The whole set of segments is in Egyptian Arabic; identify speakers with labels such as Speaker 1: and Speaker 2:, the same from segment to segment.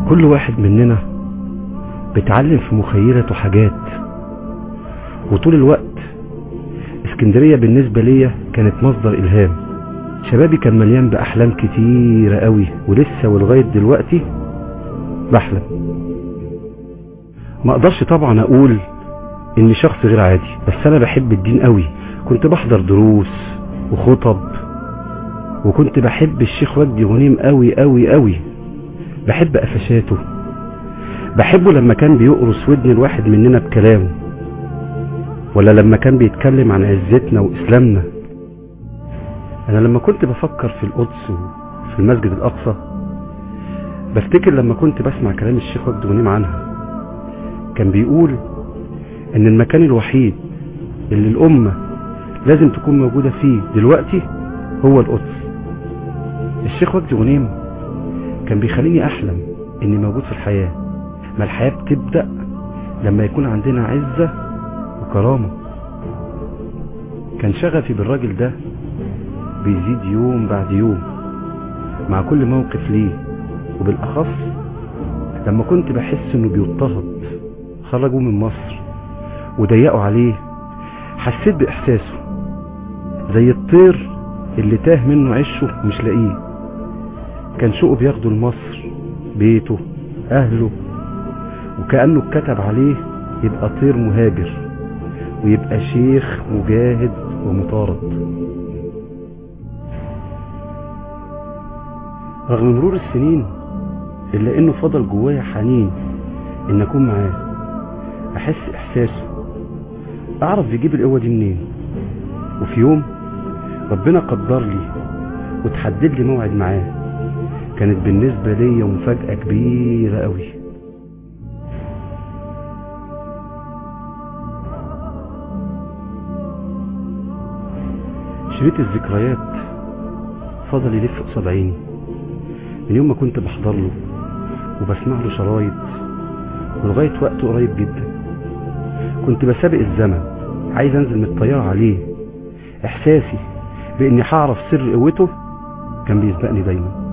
Speaker 1: كل واحد مننا بيتعلم في مخيلته حاجات وطول الوقت اسكندرية بالنسبة ليا كانت مصدر إلهام شبابي كان مليان بأحلام كتيرة قوي ولسه ولغاية دلوقتي بحلم ما اقدرش طبعا اقول اني شخص غير عادي بس انا بحب الدين قوي كنت بحضر دروس وخطب وكنت بحب الشيخ وجدي غنيم قوي قوي قوي بحب قفشاته بحبه لما كان بيقرص ودن الواحد مننا بكلامه ولا لما كان بيتكلم عن عزتنا واسلامنا انا لما كنت بفكر في القدس وفي المسجد الاقصى بفتكر لما كنت بسمع كلام الشيخ وجدي غنيم عنها كان بيقول ان المكان الوحيد اللي الامة لازم تكون موجودة فيه دلوقتي هو القدس الشيخ وجدي غنيم كان بيخليني احلم اني موجود في الحياة ما الحياة بتبدأ لما يكون عندنا عزة وكرامة كان شغفي بالراجل ده بيزيد يوم بعد يوم مع كل موقف ليه وبالأخص لما كنت بحس انه بيضطهد خرجوا من مصر وضيقوا عليه حسيت بإحساسه زي الطير اللي تاه منه عشه مش لاقيه كان شوقه بياخده لمصر بيته أهله وكأنه اتكتب عليه يبقى طير مهاجر ويبقى شيخ مجاهد ومطارد رغم مرور السنين إلا إنه فضل جوايا حنين إن أكون معاه أحس إحساسه أعرف يجيب القوة دي منين وفي يوم ربنا قدر لي وتحدد لي موعد معاه كانت بالنسبة لي مفاجأة كبيرة قوي شريط الذكريات فضل يلف قصاد عيني من يوم ما كنت بحضر له وبسمع له شرايط ولغاية وقت قريب جدا كنت بسابق الزمن عايز انزل من الطيارة عليه احساسي باني هعرف سر قوته كان بيسبقني دايما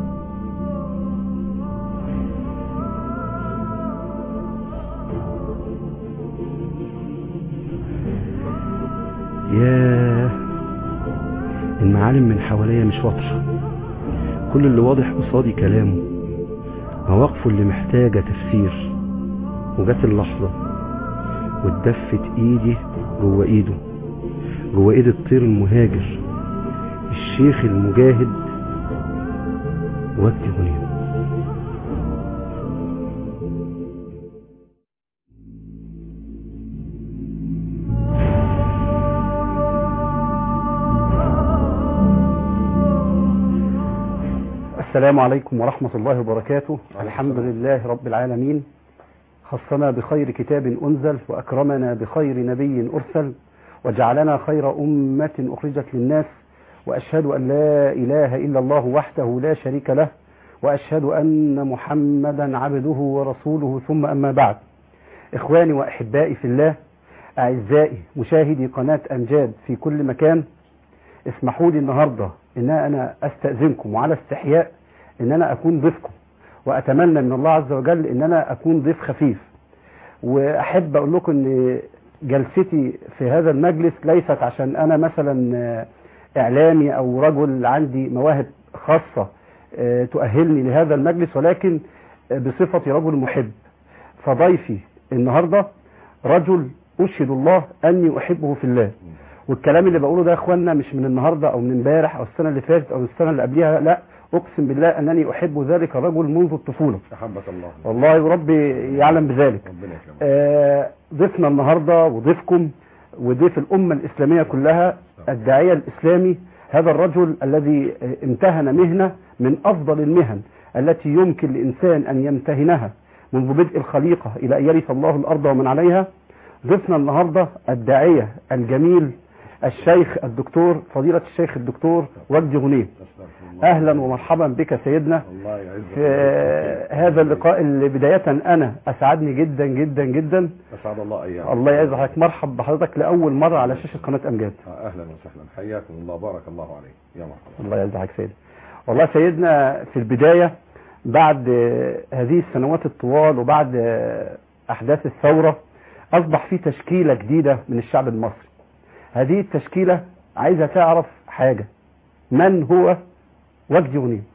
Speaker 1: ياه المعالم من حواليا مش واضحة كل اللي واضح قصادي كلامه مواقفه اللي محتاجة تفسير وجت اللحظة واتدفت ايدي جوه ايده جوه ايد الطير المهاجر الشيخ المجاهد وجدي غنيم السلام عليكم ورحمة الله وبركاته الحمد لله رب العالمين خصنا بخير كتاب أنزل وأكرمنا بخير نبي أرسل وجعلنا خير أمة أخرجت للناس وأشهد أن لا إله إلا الله وحده لا شريك له وأشهد أن محمدا عبده ورسوله ثم أما بعد إخواني وأحبائي في الله أعزائي مشاهدي قناة أمجاد في كل مكان اسمحوا لي النهاردة ان انا استأذنكم وعلى استحياء ان انا اكون ضيفكم واتمنى من الله عز وجل ان انا اكون ضيف خفيف واحب اقول لكم ان جلستي في هذا المجلس ليست عشان انا مثلا اعلامي او رجل عندي مواهب خاصة تؤهلني لهذا المجلس ولكن بصفتي رجل محب فضيفي النهاردة رجل اشهد الله اني احبه في الله والكلام اللي بقوله ده يا اخوانا مش من النهارده او من امبارح او السنه اللي فاتت او السنه اللي قبلها لا اقسم بالله انني احب ذلك الرجل منذ الطفوله
Speaker 2: احبك الله
Speaker 1: والله وربي يعلم بذلك
Speaker 2: ربنا يكرمك
Speaker 1: آه ضيفنا النهارده وضيفكم وضيف الامه الاسلاميه كلها الداعيه الاسلامي هذا الرجل الذي امتهن مهنه من افضل المهن التي يمكن لانسان ان يمتهنها منذ بدء الخليقه الى ان يرث الله الارض ومن عليها ضيفنا النهارده الداعيه الجميل الشيخ الدكتور فضيلة الشيخ الدكتور وجدي غنيم اهلا ومرحبا بك سيدنا
Speaker 2: الله يعزك
Speaker 1: في هذا اللقاء اللي بداية انا اسعدني جدا جدا جدا
Speaker 2: اسعد الله ايامك
Speaker 1: الله يعز حضرتك مرحب بحضرتك لاول مرة على شاشة قناة امجاد
Speaker 2: آه، اهلا وسهلا حياكم الله بارك الله عليك يا مرحبا
Speaker 1: الله يعز حضرتك سيدنا والله سيدنا في البداية
Speaker 3: بعد آه، هذه السنوات الطوال وبعد آه، أحداث الثورة أصبح في تشكيلة جديدة من الشعب المصري هذه التشكيلة عايزة تعرف حاجة من هو وجدي غنيم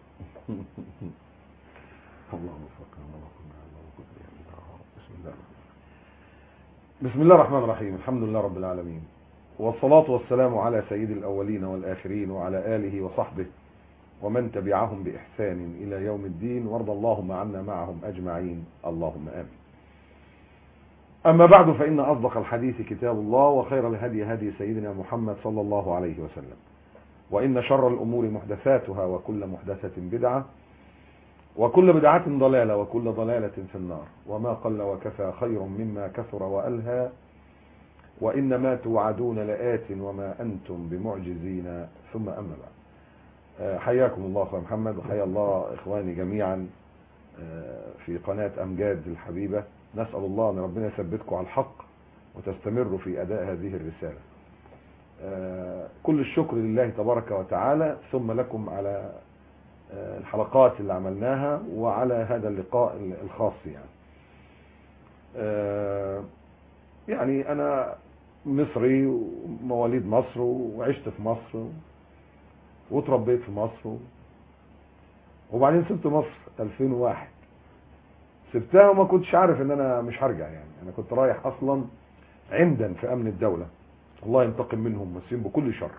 Speaker 2: اللهم وفقنا اللهم وفقنا اللهم وفقنا بسم الله بسم الله الرحمن الرحيم الحمد لله رب العالمين والصلاة والسلام على سيد الأولين والآخرين وعلى آله وصحبه ومن تبعهم بإحسان إلى يوم الدين وارض اللهم عنا معهم أجمعين اللهم آمين أما بعد فإن أصدق الحديث كتاب الله وخير الهدي هدي سيدنا محمد صلى الله عليه وسلم وإن شر الأمور محدثاتها وكل محدثة بدعة وكل بدعة ضلالة وكل ضلالة في النار وما قل وكفى خير مما كثر وألهى وإنما توعدون لآت وما أنتم بمعجزين ثم أما بعد آه، حياكم الله أخوة محمد وحيا الله إخواني جميعا آه، في قناة أمجاد الحبيبة نسأل الله أن ربنا يثبتكم على الحق وتستمروا في أداء هذه الرسالة آه، كل الشكر لله تبارك وتعالى ثم لكم على آه، الحلقات اللي عملناها وعلى هذا اللقاء الخاص يعني آه، يعني أنا مصري ومواليد مصر وعشت في مصر وتربيت في مصر وبعدين سبت مصر 2001 سبتها وما كنتش عارف ان انا مش هرجع يعني انا كنت رايح اصلا عمدا في امن الدولة الله ينتقم منهم مسلمين بكل شر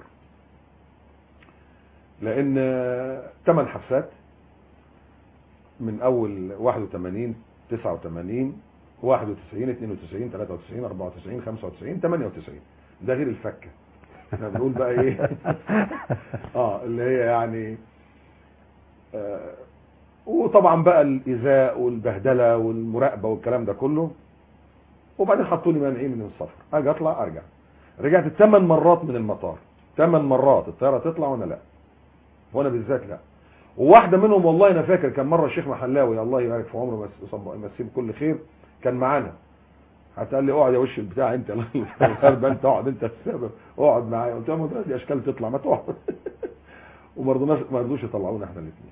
Speaker 2: لان ثمان حبسات من اول 81 89 91 92 93 94 95 98 ده غير الفكه احنا بنقول بقى ايه اه اللي هي يعني آه وطبعا بقى الايذاء والبهدله والمراقبه والكلام ده كله وبعدين حطوا لي مانعين من السفر اجي اطلع ارجع رجعت ثمان مرات من المطار ثمان مرات الطياره تطلع وانا لا وانا بالذات لا وواحده منهم والله انا فاكر كان مره الشيخ محلاوي الله يبارك في عمره بس يصب- يمسيه بكل خير كان معانا حتى قال لي اقعد يا وش البتاع انت الغربة انت اقعد انت السبب اقعد معايا قلت له ما دي اشكال تطلع ما تقعد وما رضوناش ما رضوش يطلعونا احنا الاثنين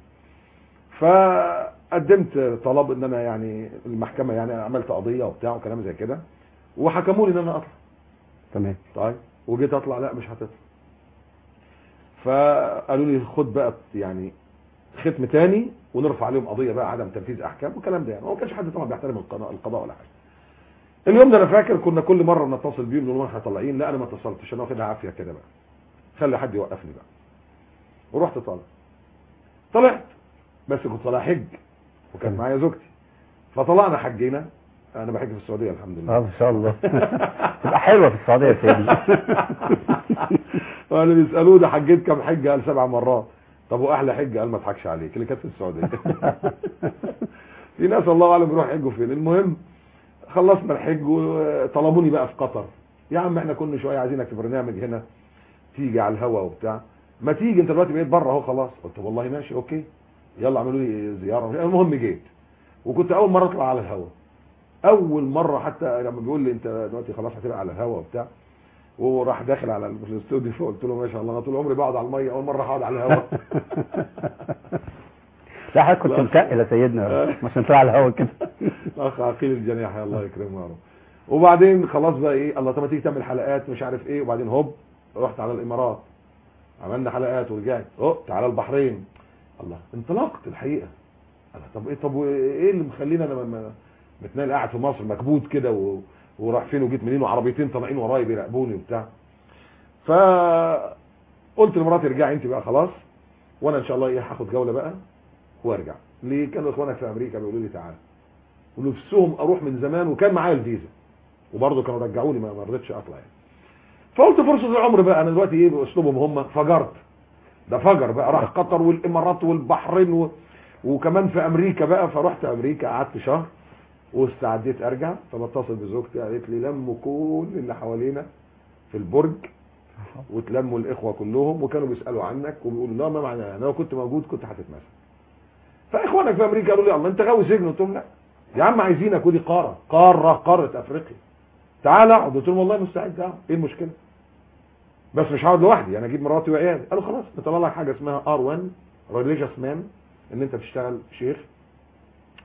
Speaker 2: فقدمت طلب ان انا يعني المحكمه يعني عملت قضيه وبتاع وكلام زي كده وحكموا لي ان انا اطلع
Speaker 3: تمام
Speaker 2: طيب وجيت اطلع لا مش هتطلع فقالوا لي خد بقى يعني ختم تاني ونرفع عليهم قضيه بقى عدم تنفيذ احكام والكلام ده يعني هو ما كانش حد طبعا بيحترم القضاء القضاء ولا حاجه اليوم ده انا فاكر كنا كل مره بنتصل بيهم نقول لهم احنا طالعين لا انا ما اتصلتش انا واخدها عافيه كده بقى خلي حد يوقفني بقى ورحت طالع طلعت بس كنت طالع حج وكان
Speaker 3: تمام.
Speaker 2: معايا زوجتي فطلعنا حجينا انا بحج في السعوديه الحمد لله
Speaker 3: اه ان شاء الله تبقى حلوه في السعوديه يا سيدي
Speaker 2: وانا بيسالوه ده حجيت كام حجه قال سبع مرات طب واحلى حجه قال ما اضحكش عليك اللي كانت في السعوديه في ناس الله اعلم بيروح يحجوا فين المهم خلصنا الحج وطلبوني بقى في قطر يا عم احنا كل شويه عايزينك في برنامج هنا تيجي على الهوا وبتاع ما تيجي انت دلوقتي بقيت بره اهو خلاص قلت والله ماشي اوكي يلا اعملوا لي زياره المهم جيت وكنت اول مره اطلع على الهوا اول مره حتى لما بيقول لي انت دلوقتي خلاص هتبقى على الهوا وبتاع وراح داخل على الاستوديو فقلت له ما شاء الله أنا طول عمري بقعد على الميه اول مره هقعد على الهوا
Speaker 3: لا حضرتك كنت متقل يا سيدنا عشان تطلع على الهوا كده
Speaker 2: اخ عقيل الجناح يا الله يكرمه يا رب وبعدين خلاص بقى ايه الله طب ما تيجي تعمل حلقات مش عارف ايه وبعدين هوب رحت على الامارات عملنا حلقات ورجعت هوب تعالى البحرين الله انطلقت الحقيقه الله طب ايه طب وايه اللي مخلينا انا م- م- متنقل قاعد في مصر مكبوت كده و... وراح فين وجيت منين وعربيتين طالعين ورايا بيراقبوني وبتاع فقلت لمراتي ارجعي انت بقى خلاص وانا ان شاء الله ايه هاخد جوله بقى وارجع ليه كانوا اخوانك في امريكا بيقولوا لي تعالى ونفسهم اروح من زمان وكان معايا الفيزا وبرضه كانوا رجعوني ما ما رضيتش اطلع يعني فقلت فرصه العمر بقى انا دلوقتي ايه باسلوبهم هم فجرت ده فجر بقى راح قطر والامارات والبحرين و... وكمان في امريكا بقى فرحت امريكا قعدت شهر واستعديت ارجع فبتصل بزوجتي قالت لي لموا كل اللي حوالينا في البرج وتلموا الاخوه كلهم وكانوا بيسالوا عنك وبيقولوا لا ما معنى انا لو كنت موجود كنت هتتمسك فاخوانك في امريكا قالوا لي الله انت غاوي سجن قلت لهم لا يا عم عايزينك ودي قاره قاره قاره افريقيا تعال اقعد قلت لهم والله مستعد اقعد ايه المشكله بس مش هقعد لوحدي انا اجيب مراتي وعيالي قالوا خلاص نطلع لك حاجه اسمها ار 1 ريليجيوس مان ان انت تشتغل شيخ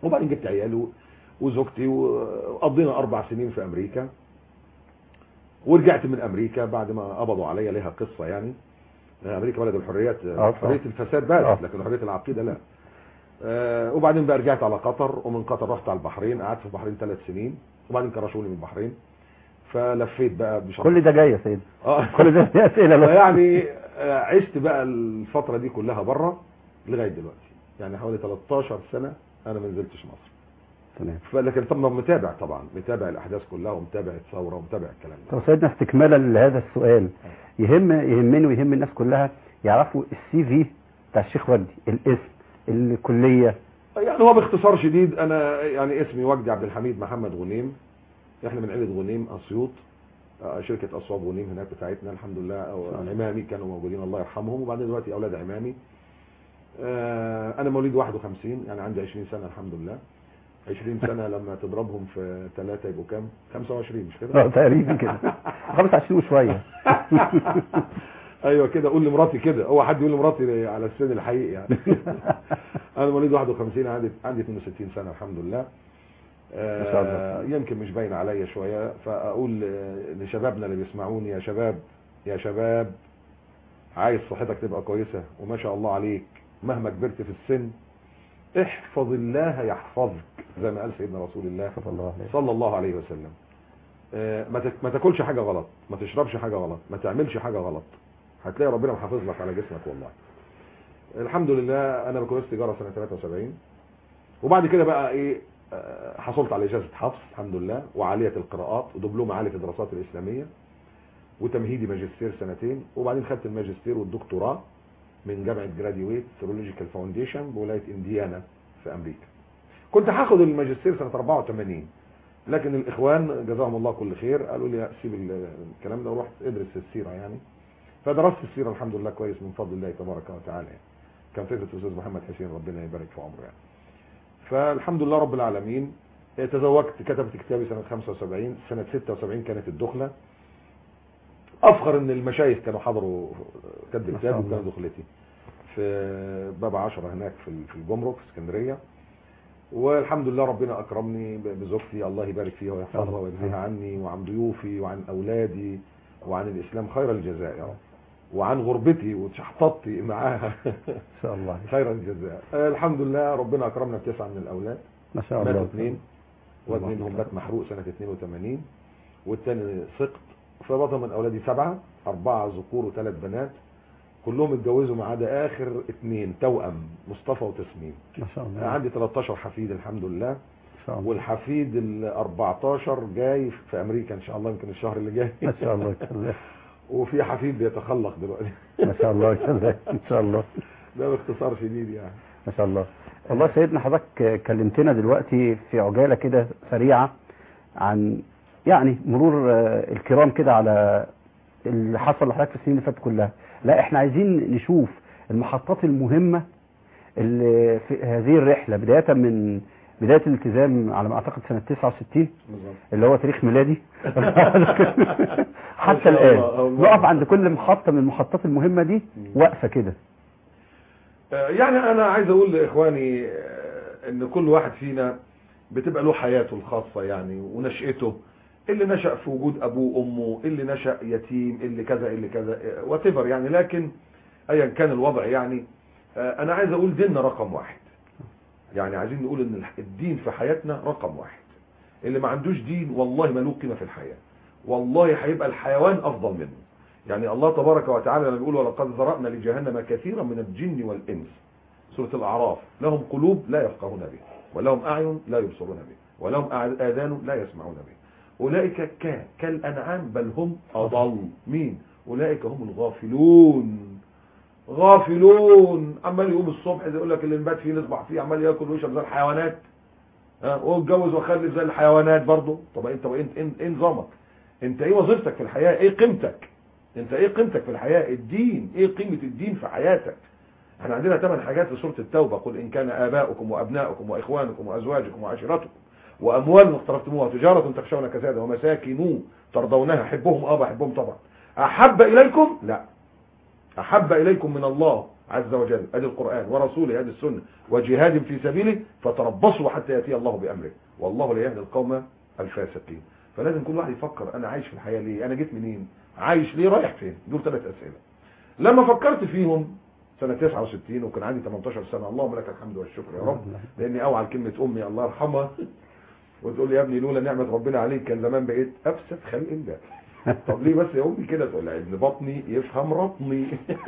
Speaker 2: وبعدين جبت عيالي و- وزوجتي وقضينا اربع سنين في امريكا ورجعت من امريكا بعد ما قبضوا عليا ليها قصه يعني امريكا بلد الحريات
Speaker 3: آه،
Speaker 2: حريه الفساد
Speaker 3: آه.
Speaker 2: بس لكن حريه العقيده لا آه، وبعدين بقى رجعت على قطر ومن قطر رحت على البحرين قعدت في البحرين ثلاث سنين وبعدين كرشوني من البحرين فلفيت بقى بشرط
Speaker 3: كل ده جاي يا سيدي
Speaker 2: اه
Speaker 3: كل ده دي اسئله بس.
Speaker 2: فيعني آه، عشت بقى الفتره دي كلها بره لغايه دلوقتي يعني حوالي 13 سنه انا ما نزلتش مصر
Speaker 3: تمام
Speaker 2: لكن طبعا متابع طبعا متابع الاحداث كلها ومتابع الثوره ومتابع الكلام ده
Speaker 3: طب سيدنا استكمالا لهذا السؤال يهم يهمني ويهم الناس كلها يعرفوا السي في بتاع الشيخ وجدي الاسم الكليه
Speaker 2: يعني هو باختصار شديد انا يعني اسمي وجدي عبد الحميد محمد غنيم احنا من عيله غنيم اسيوط آه، شركه اصواب غنيم هناك بتاعتنا الحمد لله او عمامي كانوا موجودين الله يرحمهم وبعدين دلوقتي اولاد عمامي آه، انا مواليد 51 يعني عندي 20 سنه الحمد لله 20 سنه لما تضربهم في ثلاثه يبقوا كام 25 مش كده
Speaker 3: اه تقريبا كده 25 وشويه
Speaker 2: ايوه كده قول لمراتي كده هو حد يقول لمراتي على السن الحقيقي يعني انا مواليد 51 عندي عندي 62 سنه الحمد لله آه،
Speaker 3: ما شاء الله.
Speaker 2: يمكن مش باين عليا شويه فاقول آه، لشبابنا اللي بيسمعوني يا شباب يا شباب عايز صحتك تبقى كويسه وما شاء الله عليك مهما كبرت في السن احفظ الله يحفظك زي ما قال سيدنا رسول الله
Speaker 3: صلى الله عليه
Speaker 2: صلى الله عليه وسلم آه، ما تك- ما تاكلش حاجه غلط ما تشربش حاجه غلط ما تعملش حاجه غلط هتلاقي ربنا محافظ لك على جسمك والله الحمد لله انا بكالوريوس تجاره سنه 73 وبعد كده بقى ايه آه، حصلت على اجازه حفظ الحمد لله وعاليه القراءات ودبلوم عالي في الدراسات الاسلاميه وتمهيدي ماجستير سنتين وبعدين خدت الماجستير والدكتوراه من جامعه جراديويت ثيولوجيكال فاونديشن بولايه انديانا في امريكا كنت هاخد الماجستير سنه 84 لكن الاخوان جزاهم الله كل خير قالوا لي لا، سيب ال- الكلام ده ورحت ادرس السيره يعني فدرست السيره الحمد لله كويس من فضل الله تبارك وتعالى يعني. كان فكره الاستاذ محمد حسين ربنا يبارك في عمره يعني فالحمد لله رب العالمين اه، تزوجت كتبت كتابي سنه 75 سنه 76 كانت الدخله افخر ان المشايخ كانوا حضروا كتب
Speaker 3: ما
Speaker 2: كتاب
Speaker 3: شاء الله.
Speaker 2: وكانوا دخلتي في باب 10 هناك في في الجمرك في اسكندريه والحمد لله ربنا اكرمني ب- بزوجتي الله يبارك فيها ويحفظها
Speaker 3: الله.
Speaker 2: ويجزيها عني وعن ضيوفي وعن اولادي وعن الاسلام خير الجزاء يا رب وعن غربتي وشحطتي معاها
Speaker 3: ان شاء الله
Speaker 2: خير الجزاء آه، الحمد لله ربنا اكرمنا بتسعه من الاولاد
Speaker 3: ما شاء الله
Speaker 2: ماتوا اثنين واد
Speaker 3: الله
Speaker 2: منهم
Speaker 3: أكبر.
Speaker 2: مات محروق سنه 82 والثاني سقط فبطل من اولادي سبعه اربعه ذكور وثلاث بنات كلهم اتجوزوا ما عدا اخر اثنين توأم مصطفى وتسنيم
Speaker 3: ما شاء الله
Speaker 2: عندي 13 حفيد الحمد لله
Speaker 3: ما شاء الله
Speaker 2: والحفيد ال 14 جاي في امريكا ان شاء الله يمكن الشهر اللي جاي
Speaker 3: ما شاء الله يخليك.
Speaker 2: وفي حفيد بيتخلق دلوقتي
Speaker 3: ما شاء الله يخليك. ان شاء الله
Speaker 2: ده باختصار شديد يعني
Speaker 3: ما شاء الله والله سيدنا حضرتك كلمتنا دلوقتي في عجالة كده سريعة عن يعني مرور آه، الكرام كده على اللي حصل لحضرتك في السنين اللي فاتت كلها لا احنا عايزين نشوف المحطات المهمة اللي في هذه الرحلة بداية من بداية الالتزام على ما اعتقد سنة 69 اللي هو تاريخ ميلادي
Speaker 2: ما
Speaker 3: حتى
Speaker 2: شاء
Speaker 3: الآن
Speaker 2: الله، الله.
Speaker 3: نقف عند كل محطة من المحطات المهمة دي وقفة كده
Speaker 2: آه، يعني انا عايز اقول لاخواني آه، ان كل واحد فينا بتبقى له حياته الخاصة يعني ونشأته اللي نشأ في وجود ابوه وامه اللي نشأ يتيم اللي كذا اللي كذا وات يعني لكن ايا كان الوضع يعني آه، انا عايز اقول ديننا رقم واحد يعني عايزين نقول ان الح- الدين في حياتنا رقم واحد اللي ما عندوش دين والله ما له قيمه في الحياه والله هيبقى الحيوان افضل منه يعني الله تبارك وتعالى لما بيقول ولقد ذرأنا لجهنم كثيرا من الجن والانس سوره الاعراف لهم قلوب لا يفقهون بها ولهم اعين لا يبصرون بها ولهم أع- اذان لا يسمعون بها اولئك ك كالانعام بل هم اضل مين اولئك هم الغافلون غافلون عمال يقوم الصبح يقول لك اللي نبات فيه نصبح فيه عمال ياكل ويشرب زي الحيوانات ها واتجوز وخلف زي الحيوانات برضه طب انت انت انت ايه نظامك انت ايه وظيفتك في الحياه ايه قيمتك انت ايه قيمتك في الحياه الدين ايه قيمه الدين في حياتك احنا عندنا ثمان حاجات في سوره التوبه قل ان كان اباؤكم وابناؤكم واخوانكم وازواجكم وعشيرتكم واموال اقترفتموها تجاره تخشون كسادها ومساكن ترضونها حبهم اه بحبهم طبعا احب اليكم لا احب اليكم من الله عز وجل ادي القرآن ورسوله ادي السنة وجهاد في سبيله فتربصوا حتى يأتي الله بأمره والله لا يهدي القوم الفاسقين فلازم كل واحد يفكر انا عايش في الحياة ليه انا جيت منين عايش ليه رايح فين دول ثلاث اسئلة لما فكرت فيهم سنة 69 وكان عندي 18 سنة اللهم لك الحمد والشكر يا رب لاني اوعى كلمة امي الله يرحمها وتقول لي يا ابني لولا نعمة ربنا عليك كان زمان بقيت افسد خلق الله طب ليه بس يا امي كده تقول لي ابن بطني يفهم رطني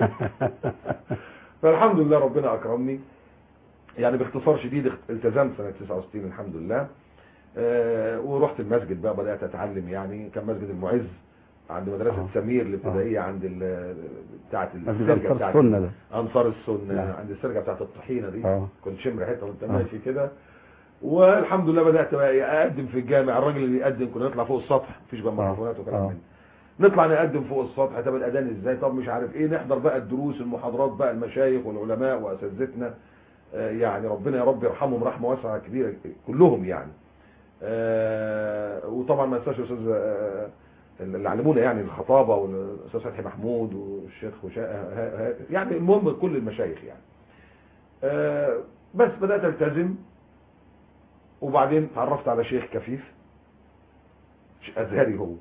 Speaker 2: فالحمد لله ربنا اكرمني يعني باختصار شديد اخت- التزمت سنة 69 الحمد لله آه، ورحت المسجد بقى بدأت اتعلم يعني كان مسجد المعز عند مدرسة
Speaker 3: آه.
Speaker 2: سمير الابتدائية عند ال- بتاعة
Speaker 3: مسجد
Speaker 2: السرجة
Speaker 3: أنصار
Speaker 2: بتاعة
Speaker 3: السنة ده
Speaker 2: انصار السنة
Speaker 3: نعم.
Speaker 2: عند السرجة بتاعة الطحينة دي
Speaker 3: اه
Speaker 2: كنت شم ريحتها وانت
Speaker 3: آه.
Speaker 2: ماشي كده والحمد لله بدأت بقى اقدم في الجامع الراجل اللي يقدم كنا نطلع فوق السطح مفيش بقى
Speaker 3: آه.
Speaker 2: ميكروفونات وكلام
Speaker 3: آه.
Speaker 2: من ده. نطلع نقدم فوق السطح طب الاذان ازاي طب مش عارف ايه نحضر بقى الدروس المحاضرات بقى المشايخ والعلماء واساتذتنا آه، يعني ربنا يا رب يرحمهم رحمه واسعه كبيره كلهم يعني آه، وطبعا ما انساش الاستاذ آه، اللي علمونا يعني الخطابه والاستاذ فتحي محمود والشيخ وشاء يعني المهم كل المشايخ يعني آه، بس بدات التزم وبعدين تعرفت على شيخ كفيف ش- ازهري هو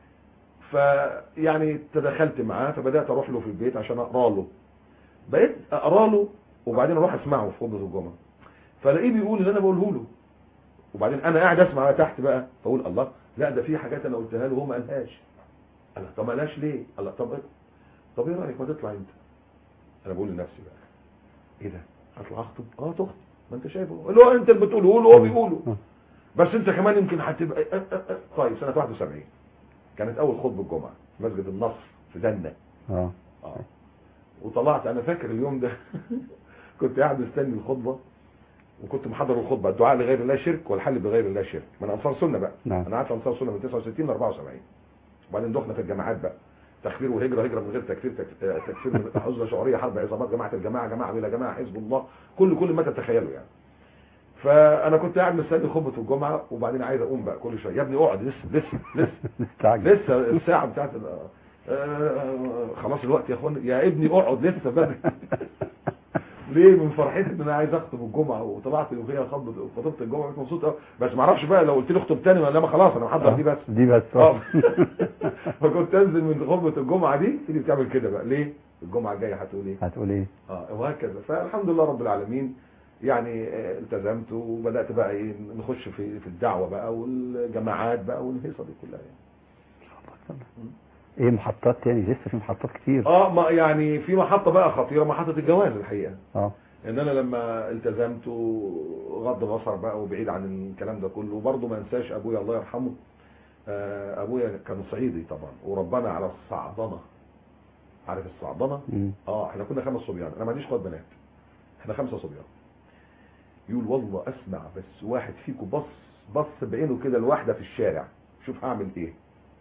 Speaker 2: فيعني تدخلت معاه فبدات اروح له في البيت عشان اقرا له بقيت اقرا له وبعدين اروح اسمعه في خطبه الجمعه فلاقيه بيقول اللي انا بقوله له وبعدين انا قاعد اسمع بقى تحت بقى فاقول الله لا ده في حاجات انا قلتها له هو ما قالهاش الله طب ما قالهاش ليه الله طب طب ايه رايك ما تطلع انت انا بقول لنفسي بقى ايه ده اطلع اخطب اه تخطب ما انت شايفه اللي هو انت اللي بتقوله هو بيقوله
Speaker 3: آه.
Speaker 2: بس انت كمان يمكن هتبقى أه أه أه. طيب سنه 71 كانت اول خطبه الجمعه في مسجد النصر في دنة
Speaker 3: اه
Speaker 2: اه وطلعت انا فاكر اليوم ده كنت قاعد مستني الخطبه وكنت محضر الخطبه الدعاء لغير الله شرك والحل بغير الله شرك من انصار سنه بقى
Speaker 3: نعم
Speaker 2: انا قعدت في انصار سنه من 69 ل 74 وبعدين دخلنا في الجماعات بقى تكفير وهجره هجره من غير تكفير تك- آه، تكفير من عزله شعوريه حرب عصابات جماعه الجماعه جماعه بلا جماعه حزب الله كل كل ما تتخيلوا يعني فانا كنت قاعد مستني خطبه الجمعه وبعدين عايز اقوم بقى كل شويه يا ابني اقعد لسه لسه لسه
Speaker 3: مستعجل
Speaker 2: لسه الساعة بتاعت ال- آه، خلاص الوقت يا اخوان يا ابني اقعد لسه بدري ليه من فرحتي ان انا عايز اخطب الجمعه وطلعت وهي خطبت خطبت الجمعه كنت مبسوط قوي بس ما اعرفش بقى لو قلت لي اخطب تاني ولا ما خلاص انا محضر دي بس
Speaker 3: دي بس
Speaker 2: اه فكنت انزل من خطبه الجمعه دي تيجي بتعمل كده بقى ليه الجمعه الجايه هتقول ايه
Speaker 3: هتقول ايه
Speaker 2: اه وهكذا فالحمد لله رب العالمين يعني آه، التزمت وبدات بقى ايه نخش في في الدعوه بقى والجماعات بقى والهيصه دي كلها يعني.
Speaker 3: ايه محطات تاني لسه في محطات كتير
Speaker 2: اه ما يعني في محطه بقى خطيره محطه الجواز الحقيقه
Speaker 3: اه
Speaker 2: ان انا لما التزمت وغض بصر بقى وبعيد عن الكلام ده كله وبرضه ما انساش ابويا الله يرحمه آه، ابويا كان صعيدي طبعا وربنا على الصعدنه عارف الصعدنه
Speaker 3: مم.
Speaker 2: اه احنا كنا خمس صبيان انا ما عنديش اخوات بنات احنا خمسه صبيان يقول والله اسمع بس واحد فيكم بص بص بعينه كده الواحده في الشارع شوف هعمل ايه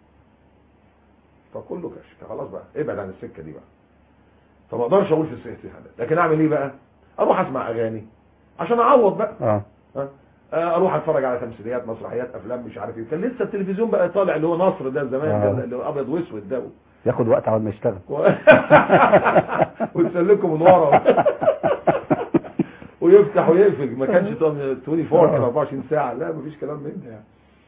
Speaker 2: فكله كشف خلاص بقى ابعد عن السكه دي بقى فما اقدرش اقول في السكه دي لكن اعمل ايه بقى اروح اسمع اغاني عشان اعوض بقى
Speaker 3: اه
Speaker 2: ها؟ آه، اروح اتفرج على تمثيليات مسرحيات افلام مش عارف ايه كان لسه التلفزيون بقى طالع اللي هو نصر ده زمان
Speaker 3: آه.
Speaker 2: ده اللي هو ابيض واسود ده
Speaker 3: ياخد وقت على ما يشتغل
Speaker 2: و- وتسلكوا من ورا ويفتح ويقفل ما كانش طبعاً 24 كان 24 ساعه لا مفيش كلام من ده يعني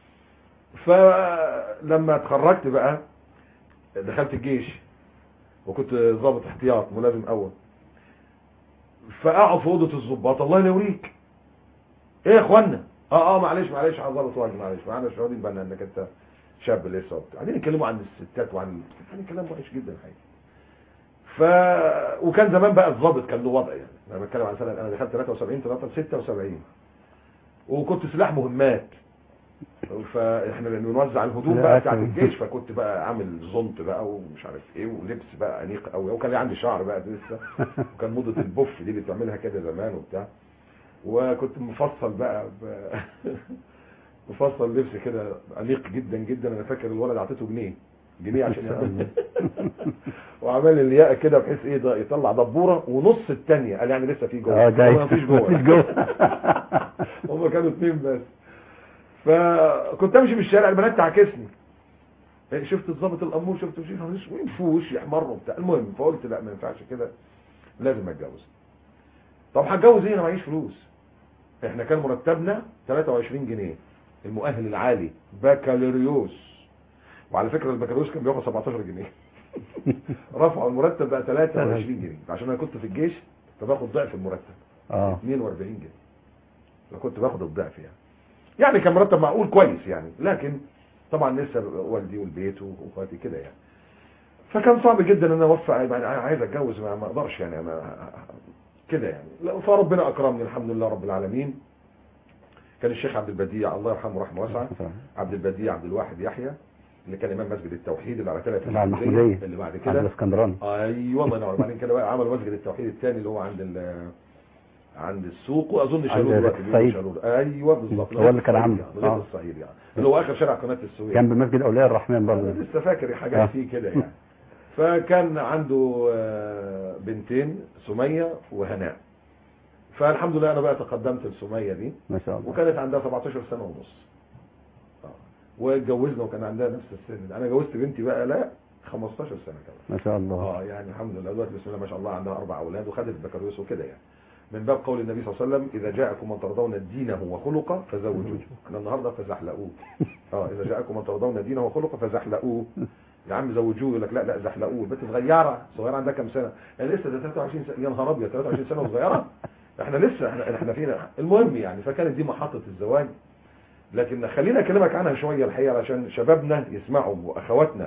Speaker 2: فلما اتخرجت بقى دخلت الجيش وكنت ضابط احتياط ملازم اول فاقعد في اوضه الضباط الله ينوريك ايه يا اخوانا اه اه معلش معلش يا ضابط واجب معلش معلش مش راضيين بالنا انك انت شاب لسه وبتاع قاعدين يتكلموا عن الستات وعن يعني كلام وحش جدا الحقيقه ف وكان زمان بقى الضابط كان له وضع يعني انا بتكلم عن سنه انا دخلت 73 طلعت 76 وكنت سلاح مهمات فاحنا بنوزع الهدوم بقى بتاعت الجيش فكنت بقى عامل زنط بقى ومش عارف ايه ولبس بقى انيق قوي وكان لي عندي شعر بقى لسه وكان موضه البوف دي اللي بتعملها كده زمان وبتاع وكنت مفصل بقى ب... مفصل لبس كده انيق جدا جدا انا فاكر الولد اعطيته جنيه جنيه عشان يعمل وعمل الياقه كده بحيث ايه ده يطلع دبوره ونص الثانيه قال يعني لسه في جوه
Speaker 3: اه جاي
Speaker 2: هو مفيش جوه
Speaker 3: مفيش جوه
Speaker 2: هم كانوا اثنين بس فكنت امشي في الشارع البنات تعكسني شفت الضابط الامور شفت مش عارف وين فوش يحمر وبتاع المهم فقلت لا ما ينفعش كده لازم اتجوز طب هتجوز ايه انا معيش فلوس احنا كان مرتبنا 23 جنيه المؤهل العالي بكالوريوس وعلى فكره البكالوريوس كان بياخد 17 جنيه رفعوا المرتب بقى 23 جنيه عشان انا كنت في الجيش فباخد ضعف المرتب
Speaker 3: اه
Speaker 2: 42 جنيه فكنت باخد الضعف يعني يعني كان مرتب معقول كويس يعني لكن طبعا لسه والدي والبيت واخواتي كده يعني فكان صعب جدا ان انا اوفق يعني عايز اتجوز ما ما اقدرش يعني ما كده يعني لا، فربنا اكرمني الحمد لله رب العالمين كان الشيخ عبد البديع الله يرحمه رحمه واسعه عبد البديع عبد الواحد يحيى اللي كان امام مسجد التوحيد اللي على ثلاث
Speaker 3: اللي على المحمودية.
Speaker 2: اللي بعد
Speaker 3: عبد
Speaker 2: كده
Speaker 3: الاسكندراني
Speaker 2: ايوه الله ينور بعدين كده بقى عمل مسجد التوحيد الثاني اللي هو عند ال عند السوق واظن
Speaker 3: عند
Speaker 2: شالوه دلوقتي بيقولوا
Speaker 3: الصعيد.
Speaker 2: شالوه ايوه بالظبط
Speaker 3: هو اللي كان عامله.
Speaker 2: لغايه
Speaker 3: آه.
Speaker 2: الصعيد يعني اللي هو اخر شارع قناه السويس
Speaker 3: جنب مسجد اولياء الرحمن برضه
Speaker 2: أنا لسه فاكر حاجات
Speaker 3: آه.
Speaker 2: فيه كده يعني فكان عنده آه، بنتين سميه وهناء فالحمد لله انا بقى تقدمت لسميه دي
Speaker 3: ما شاء الله
Speaker 2: وكانت عندها 17 سنه ونص آه. واتجوزنا وكان عندها نفس السن ده. انا جوزت بنتي بقى لا 15 سنه كمان
Speaker 3: ما شاء الله
Speaker 2: اه يعني الحمد لله دلوقتي بسم الله ما شاء الله عندها اربع اولاد وخدت البكالوريوس وكده يعني من باب قول النبي صلى الله عليه وسلم اذا جاءكم من ترضون دينه وخلقه فزوجوه احنا النهارده فزحلقوه اه اذا جاءكم من ترضون دينه وخلقه فزحلقوه يا عم زوجوه يقول لك لا لا زحلقوه البنت صغيره صغيره عندها كام سنه يعني لسه ده 23 سنه يا نهار ابيض 23 سنه وصغيره احنا لسه احنا احنا فينا المهم يعني فكانت دي محطه الزواج لكن خلينا اكلمك عنها شويه الحقيقه علشان شبابنا يسمعوا واخواتنا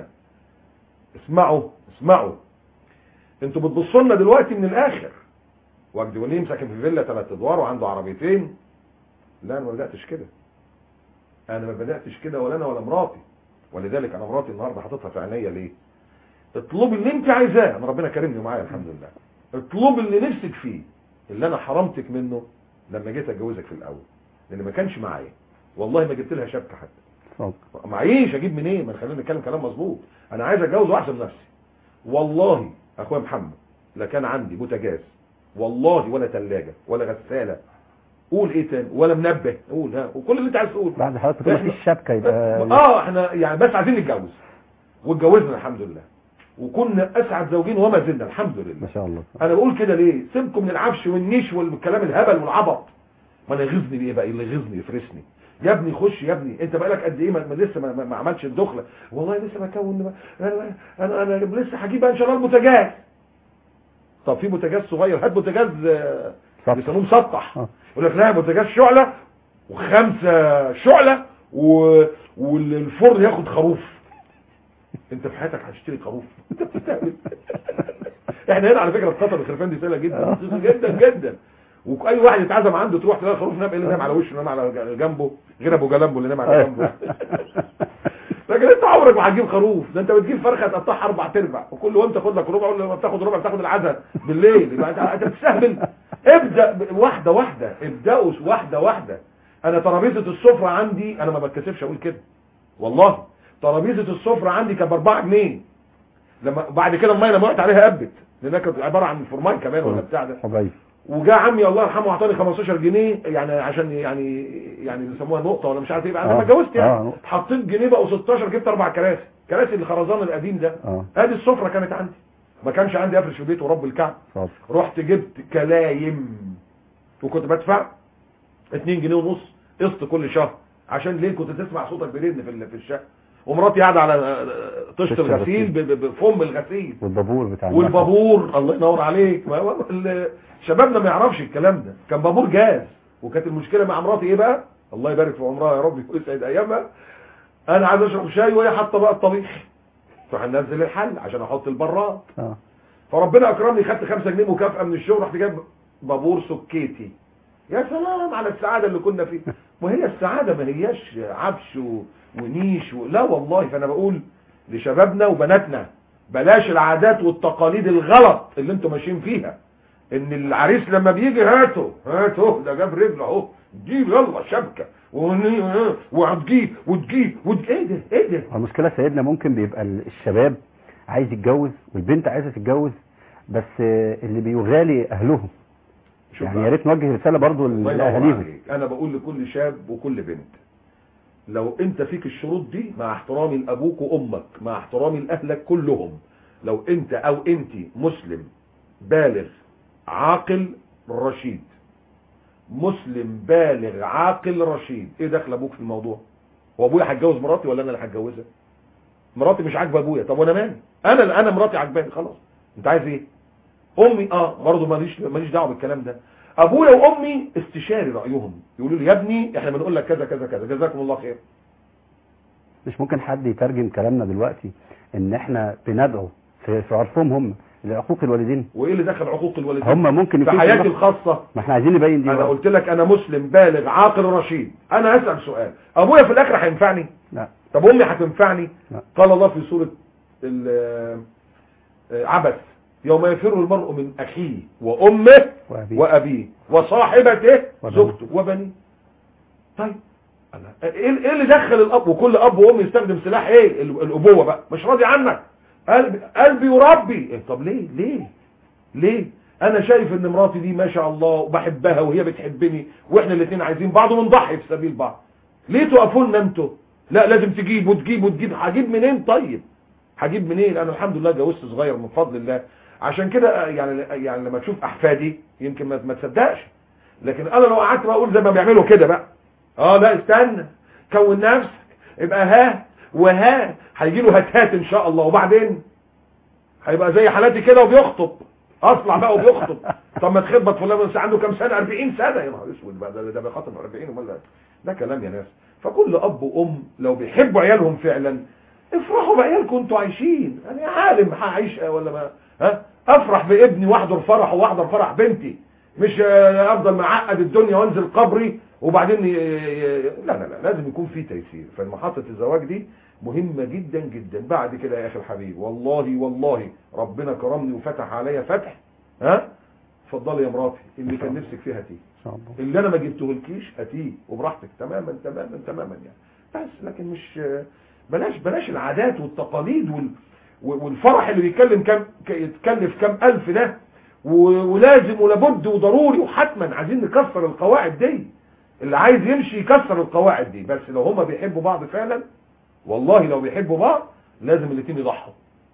Speaker 2: اسمعوا اسمعوا انتوا بتبصوا لنا دلوقتي من الاخر وجدي وليم ساكن في فيلا ثلاث ادوار وعنده عربيتين لا انا ما بداتش كده انا ما بداتش كده ولا انا ولا مراتي ولذلك انا مراتي النهارده حاططها في عينيا ليه اطلبي اللي انت عايزاه انا ربنا كرمني معايا الحمد لله اطلبي اللي نفسك فيه اللي انا حرمتك منه لما جيت اتجوزك في الاول لان ما كانش معايا والله ما جبت لها شبكه حتى
Speaker 3: صدق
Speaker 2: معيش اجيب منين ما خلينا نتكلم كلام مظبوط انا عايز اتجوز واحسن نفسي والله اخويا محمد لا كان عندي بوتاجاز والله ولا ثلاجه ولا غساله قول ايه تاني ولا منبه قول ها وكل اللي انت عايز تقوله
Speaker 3: بعد حضرتك تقول مفيش شبكه يبقى
Speaker 2: اه احنا يعني بس عايزين نتجوز واتجوزنا الحمد لله وكنا اسعد زوجين وما زلنا الحمد لله
Speaker 3: ما شاء الله
Speaker 2: انا بقول كده ليه سيبكم من العفش والنيش والكلام الهبل والعبط ما انا يغيظني بايه بقى اللي يغيظني يفرسني يا ابني خش يا ابني انت بقالك قد ايه ما ما لسه ما, ما- ما عملتش الدخله والله لسه بكون ما- انا انا انا لسه هجيب بقى ان شاء الله البوتاجاز طب في بوتاجاز صغير هات بوتاجاز آه،
Speaker 3: سطح.
Speaker 2: بيسموه مسطح
Speaker 3: آه.
Speaker 2: يقول لك لا بوتاجاز شعله وخمسه شعله و... والفرن ياخد خروف انت في حياتك هتشتري خروف انت بتستهبل احنا هنا على فكره في قطر الخرفان دي سهله جدا جدا جدا واي واحد يتعزم عنده تروح تلاقي الخروف نام اللي نام على وشه نام على جنبه غير ابو جلامبو اللي نام على جنبه لكن انت عمرك ما هتجيب خروف ده انت بتجيب فرخه تقطعها اربع تربع وكل يوم تاخد لك ربع ولما بتاخد ربع بتاخد العزا بالليل يبقى انت انت بتستهبل ابدا ب- واحده واحده ابداوا واحده واحده انا ترابيزه السفره عندي انا ما بتكسفش اقول كده والله ترابيزه السفره عندي كانت ب 4 جنيه لما بعد كده الميه لما وقعت عليها قبت لانها كانت عباره عن فورماين كمان ولا بتاع ده
Speaker 3: حبايب
Speaker 2: وجاء عمي الله يرحمه اعطاني 15 جنيه يعني عشان يعني يعني بيسموها نقطه ولا مش عارف ايه بعد
Speaker 3: آه.
Speaker 2: ما اتجوزت
Speaker 3: آه،
Speaker 2: يعني
Speaker 3: نقطة.
Speaker 2: حطيت جنيه بقوا 16 جبت اربع كراسي كراسي الخرزان القديم ده
Speaker 3: اه
Speaker 2: ادي السفره كانت عندي ما كانش عندي افرش في البيت ورب الكعب
Speaker 3: صادق
Speaker 2: رحت جبت كلايم وكنت بدفع 2 جنيه ونص قسط كل شهر عشان ليه كنت تسمع صوتك بيرن في ال- في الشقه ومراتي قاعده على آه، طشت
Speaker 3: طشت
Speaker 2: الغسيل
Speaker 3: الغسيل.
Speaker 2: ب- ب- بفم الغسيل
Speaker 3: والبابور بتاع النخل.
Speaker 2: والبابور الله ينور عليك ما هو ال- شبابنا ما يعرفش الكلام ده كان بابور جاز وكانت المشكله مع مراتي ايه بقى الله يبارك في عمرها يا رب ويسعد ايامها انا عايز اشرب شاي وهي حاطه بقى الطبيخ فهنزل الحل عشان احط البراد
Speaker 3: اه
Speaker 2: فربنا اكرمني خدت 5 جنيه مكافاه من الشغل رحت جايب بابور سكيتي يا سلام على السعاده اللي كنا فيها وهي السعاده ما هياش عبش و- ونيش و... لا والله فانا بقول لشبابنا وبناتنا بلاش العادات والتقاليد الغلط اللي انتم ماشيين فيها ان العريس لما بيجي هاته هاته ده جاب رجله اهو جيب يلا شبكه ون- اه، وهتجيب وتجيب وتجيب ايه ده ايه ده
Speaker 3: المشكله سيدنا ممكن بيبقى ال- الشباب عايز يتجوز والبنت عايزه تتجوز بس آه، اللي بيغالي اهلهم
Speaker 2: شوف
Speaker 3: يعني
Speaker 2: بقى.
Speaker 3: يا ريت نوجه رساله برضو
Speaker 2: الله ينور
Speaker 3: لاهاليهم
Speaker 2: عليك. انا بقول لكل شاب وكل بنت لو انت فيك الشروط دي مع احترامي لابوك وامك مع احترامي لاهلك كلهم لو انت او انت مسلم بالغ عاقل رشيد مسلم بالغ عاقل رشيد ايه دخل ابوك في الموضوع هو ابويا هيتجوز مراتي ولا انا اللي هتجوزها مراتي مش عاجبه ابويا طب وانا مالي انا انا مراتي عاجباني خلاص انت عايز ايه امي اه برضه ماليش ماليش دعوه بالكلام ده ابويا وامي استشاري رايهم يقولوا لي يا ابني احنا بنقول لك كذا كذا كذا جزاكم الله خير
Speaker 3: مش ممكن حد يترجم كلامنا دلوقتي ان احنا بندعو في في عرفهم هم لعقوق الوالدين
Speaker 2: وايه اللي دخل عقوق الوالدين
Speaker 3: هم ممكن
Speaker 2: في
Speaker 3: يكون
Speaker 2: حياتي
Speaker 3: في-
Speaker 2: الخاصه
Speaker 3: ما احنا عايزين نبين دي
Speaker 2: انا
Speaker 3: بقى.
Speaker 2: قلت لك انا مسلم بالغ عاقل رشيد انا اسال سؤال ابويا في الاخر هينفعني
Speaker 3: لا
Speaker 2: طب امي هتنفعني
Speaker 3: لا.
Speaker 2: قال الله في سوره ال- آه، عبس يوم يفر المرء من اخيه وامه
Speaker 3: وأبيه.
Speaker 2: وابيه وصاحبته
Speaker 3: وبنيه.
Speaker 2: زوجته وبنيه طيب أنا ايه إيه اللي دخل الاب وكل اب وام يستخدم سلاح ايه ال- الابوه بقى مش راضي عنك قلبي قلبي يربي إيه طب ليه ليه ليه انا شايف ان مراتي دي ما شاء الله وبحبها وهي بتحبني واحنا الاثنين عايزين بعض ونضحي في سبيل بعض ليه تقفوا لنا انتوا لا لازم تجيب وتجيب وتجيب هجيب منين طيب هجيب منين انا الحمد لله جوزت صغير من فضل الله عشان كده يعني يعني لما تشوف احفادي يمكن ما ما تصدقش لكن انا لو قعدت بقى اقول زي ما بيعملوا كده بقى اه لا استنى كون نفسك ابقى ها وها هيجي له هتات ان شاء الله وبعدين هيبقى زي حالاتي كده وبيخطب اطلع بقى وبيخطب طب ما تخبط فلان بس عنده كام سنه 40 سنه يا نهار اسود بقى ده ده بيخاطب 40 امال ده- ده كلام يا ناس فكل اب وام لو بيحبوا عيالهم فعلا افرحوا بعيالكم انتوا عايشين انا عالم هعيش ولا ما ها افرح بابني واحضر فرحه واحضر فرح بنتي مش آه، افضل معقد الدنيا وانزل قبري وبعدين ي- ي- لا لا لا لازم يكون في تيسير فالمحطة الزواج دي مهمة جدا جدا بعد كده يا اخي الحبيب والله والله ربنا كرمني وفتح عليا فتح ها اتفضلي يا مراتي اللي كان نفسك فيها هاتيه
Speaker 3: ان شاء الله
Speaker 2: اللي انا ما جبتهولكيش هاتيه وبراحتك تماما تماما تماما يعني بس لكن مش بلاش بلاش العادات والتقاليد وال والفرح اللي بيتكلم كام ك- يتكلف كام الف ده و- ولازم ولابد وضروري وحتما عايزين نكسر القواعد دي اللي عايز يمشي يكسر القواعد دي بس لو هما بيحبوا بعض فعلا والله لو بيحبوا بعض لازم الاثنين يضحوا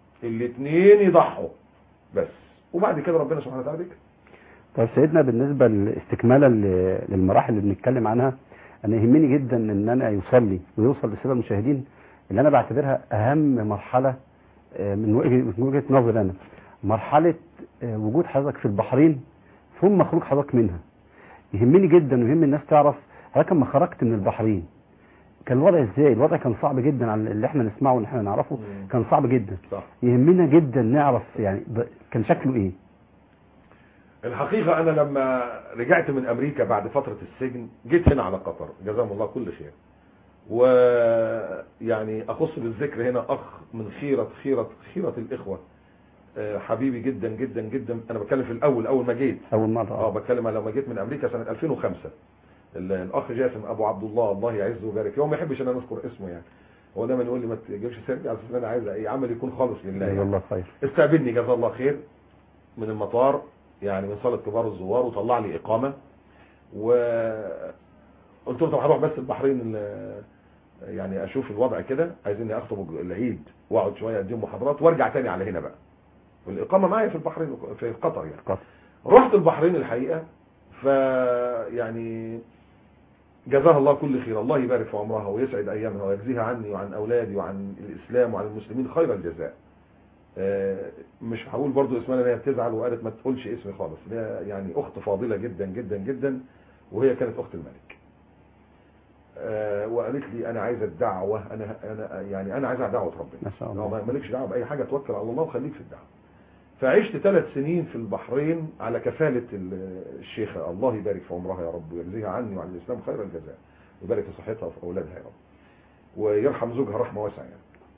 Speaker 2: الاثنين يضحوا بس وبعد كده ربنا سبحانه وتعالى بيكرم
Speaker 3: طيب سيدنا بالنسبة لاستكمالا ل- للمراحل اللي بنتكلم عنها انا يهمني جدا ان انا يوصل لي ويوصل للساده المشاهدين اللي انا بعتبرها اهم مرحلة آه، من وجهة من وجهة نظري انا مرحلة آه، وجود حضرتك في البحرين ثم خروج حضرتك منها يهمني جدا ويهم الناس تعرف حضرتك لما خرجت من البحرين كان الوضع ازاي الوضع كان صعب جدا عن اللي احنا نسمعه واللي احنا نعرفه
Speaker 2: مم.
Speaker 3: كان صعب جدا
Speaker 2: صح
Speaker 3: يهمنا جدا نعرف يعني ب- كان شكله ايه
Speaker 2: الحقيقة أنا لما رجعت من أمريكا بعد فترة السجن جيت هنا على قطر جزاهم الله كل خير ويعني أخص بالذكر هنا أخ من خيرة خيرة خيرة الإخوة آه، حبيبي جدا جدا جدا أنا بتكلم في الأول أول ما جيت
Speaker 3: اول مرة
Speaker 2: اه بتكلم لما جيت من أمريكا سنة 2005 ال- الأخ جاسم أبو عبد الله الله يعزه ويبارك هو ما يحبش أن أنا أذكر اسمه يعني هو دايما يقول لي ما تجيبش سيرتي على أساس إن أنا عايز أي عمل يكون خالص لله
Speaker 3: جزاه
Speaker 2: يعني.
Speaker 3: الله خير
Speaker 2: استقبلني جزاه الله خير من المطار يعني من صالة كبار الزوار وطلع لي إقامة وقلت له طب هروح بس البحرين ال- يعني أشوف الوضع كده عايزيني أخطب العيد وأقعد شوية أديهم محاضرات وأرجع تاني على هنا بقى والإقامة معايا في البحرين في قطر يعني
Speaker 3: قطر.
Speaker 2: رحت البحرين الحقيقة فيعني جزاها الله كل خير الله يبارك في عمرها ويسعد أيامها ويجزيها عني وعن أولادي وعن الإسلام وعن المسلمين خير الجزاء آه، مش هقول برضو اسمها لان هي بتزعل وقالت ما تقولش اسمي خالص هي يعني اخت فاضله جدا جدا جدا وهي كانت اخت الملك آه، وقالت لي انا عايزه الدعوه انا انا يعني انا عايزه دعوه ربنا
Speaker 3: ما شاء الله.
Speaker 2: لو ما- مالكش دعوه باي حاجه توكل على الله وخليك في الدعوه فعشت ثلاث سنين في البحرين على كفاله ال- الشيخه الله يبارك في عمرها يا رب ويجزيها عني وعن الاسلام خير الجزاء ويبارك في صحتها وفي اولادها يا رب ويرحم زوجها رحمه واسعه يعني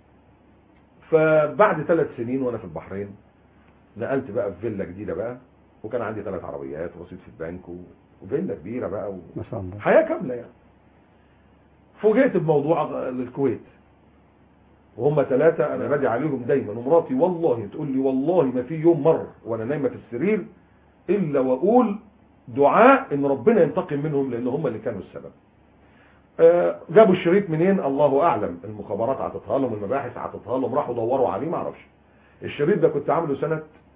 Speaker 2: فبعد ثلاث سنين وانا في البحرين نقلت بقى في فيلا جديده بقى وكان عندي ثلاث عربيات ورصيد في البنك و- وفيلا كبيره بقى و...
Speaker 3: ما شاء الله
Speaker 2: حياه كامله يعني فوجئت بموضوع للكويت وهم ثلاثة أنا بدي عليهم دايما ومراتي والله تقول لي والله ما في يوم مر وأنا نايمة في السرير إلا وأقول دعاء إن ربنا ينتقم منهم لأن هم اللي كانوا السبب آه، جابوا الشريط منين الله أعلم المخابرات عطتها لهم المباحث عطتها لهم راحوا دوروا عليه ما اعرفش الشريط ده كنت عامله سنة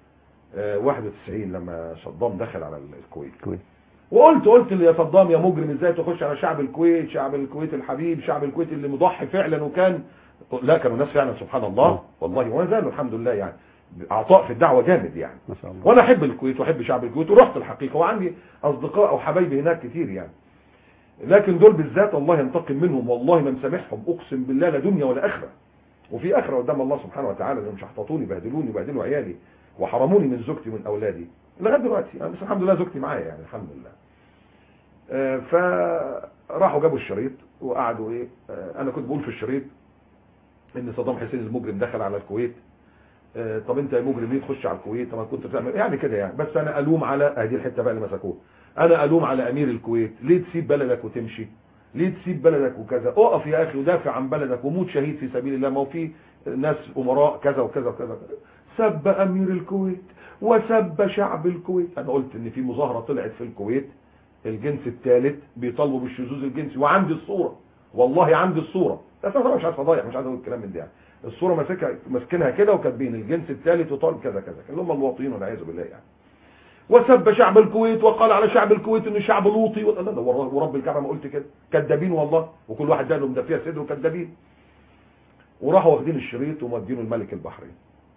Speaker 2: آه، 91 لما صدام دخل على الكويت
Speaker 3: كويس
Speaker 2: وقلت قلت يا صدام يا مجرم ازاي تخش على شعب الكويت شعب الكويت الحبيب شعب الكويت اللي مضحي فعلا وكان لا كانوا ناس فعلا سبحان الله والله وما زالوا الحمد لله يعني عطاء في الدعوه جامد يعني
Speaker 3: ما شاء الله
Speaker 2: وانا احب الكويت واحب شعب الكويت ورحت الحقيقه وعندي اصدقاء او حبايبي هناك كتير يعني لكن دول بالذات الله ينتقم منهم والله ما مسامحهم اقسم بالله لا دنيا ولا اخره وفي اخره قدام الله سبحانه وتعالى لانهم شحططوني بهدلوني وبهدلوا عيالي وحرموني من زوجتي ومن اولادي لغايه دلوقتي يعني بس الحمد لله زوجتي معايا يعني الحمد لله آه، فراحوا جابوا الشريط وقعدوا ايه آه، انا كنت بقول في الشريط ان صدام حسين المجرم دخل على الكويت آه، طب انت يا مجرم ليه تخش على الكويت طب ما كنت بتعمل يعني كده يعني بس انا الوم على هذه الحته بقى اللي مسكوها انا الوم على امير الكويت ليه تسيب بلدك وتمشي ليه تسيب بلدك وكذا اقف يا اخي ودافع عن بلدك وموت شهيد في سبيل الله ما هو في ناس امراء كذا وكذا وكذا سب امير الكويت وسب شعب الكويت انا قلت ان في مظاهره طلعت في الكويت الجنس الثالث بيطالبوا بالشذوذ الجنسي وعندي الصوره والله عندي الصوره بس انا طبعا مش عايز فضايح مش عايز اقول الكلام من ده يعني الصوره ماسكها ماسكينها كده وكاتبين الجنس الثالث يطالب كذا كذا اللي هم المواطنين والعياذ بالله يعني وسب شعب الكويت وقال على شعب الكويت انه شعب لوطي و... لا لا ور- ورب الكعبه ما قلت كده كذابين والله وكل واحد ده له مدفيه صدره كذابين وراحوا واخدين الشريط ومودينه الملك البحرين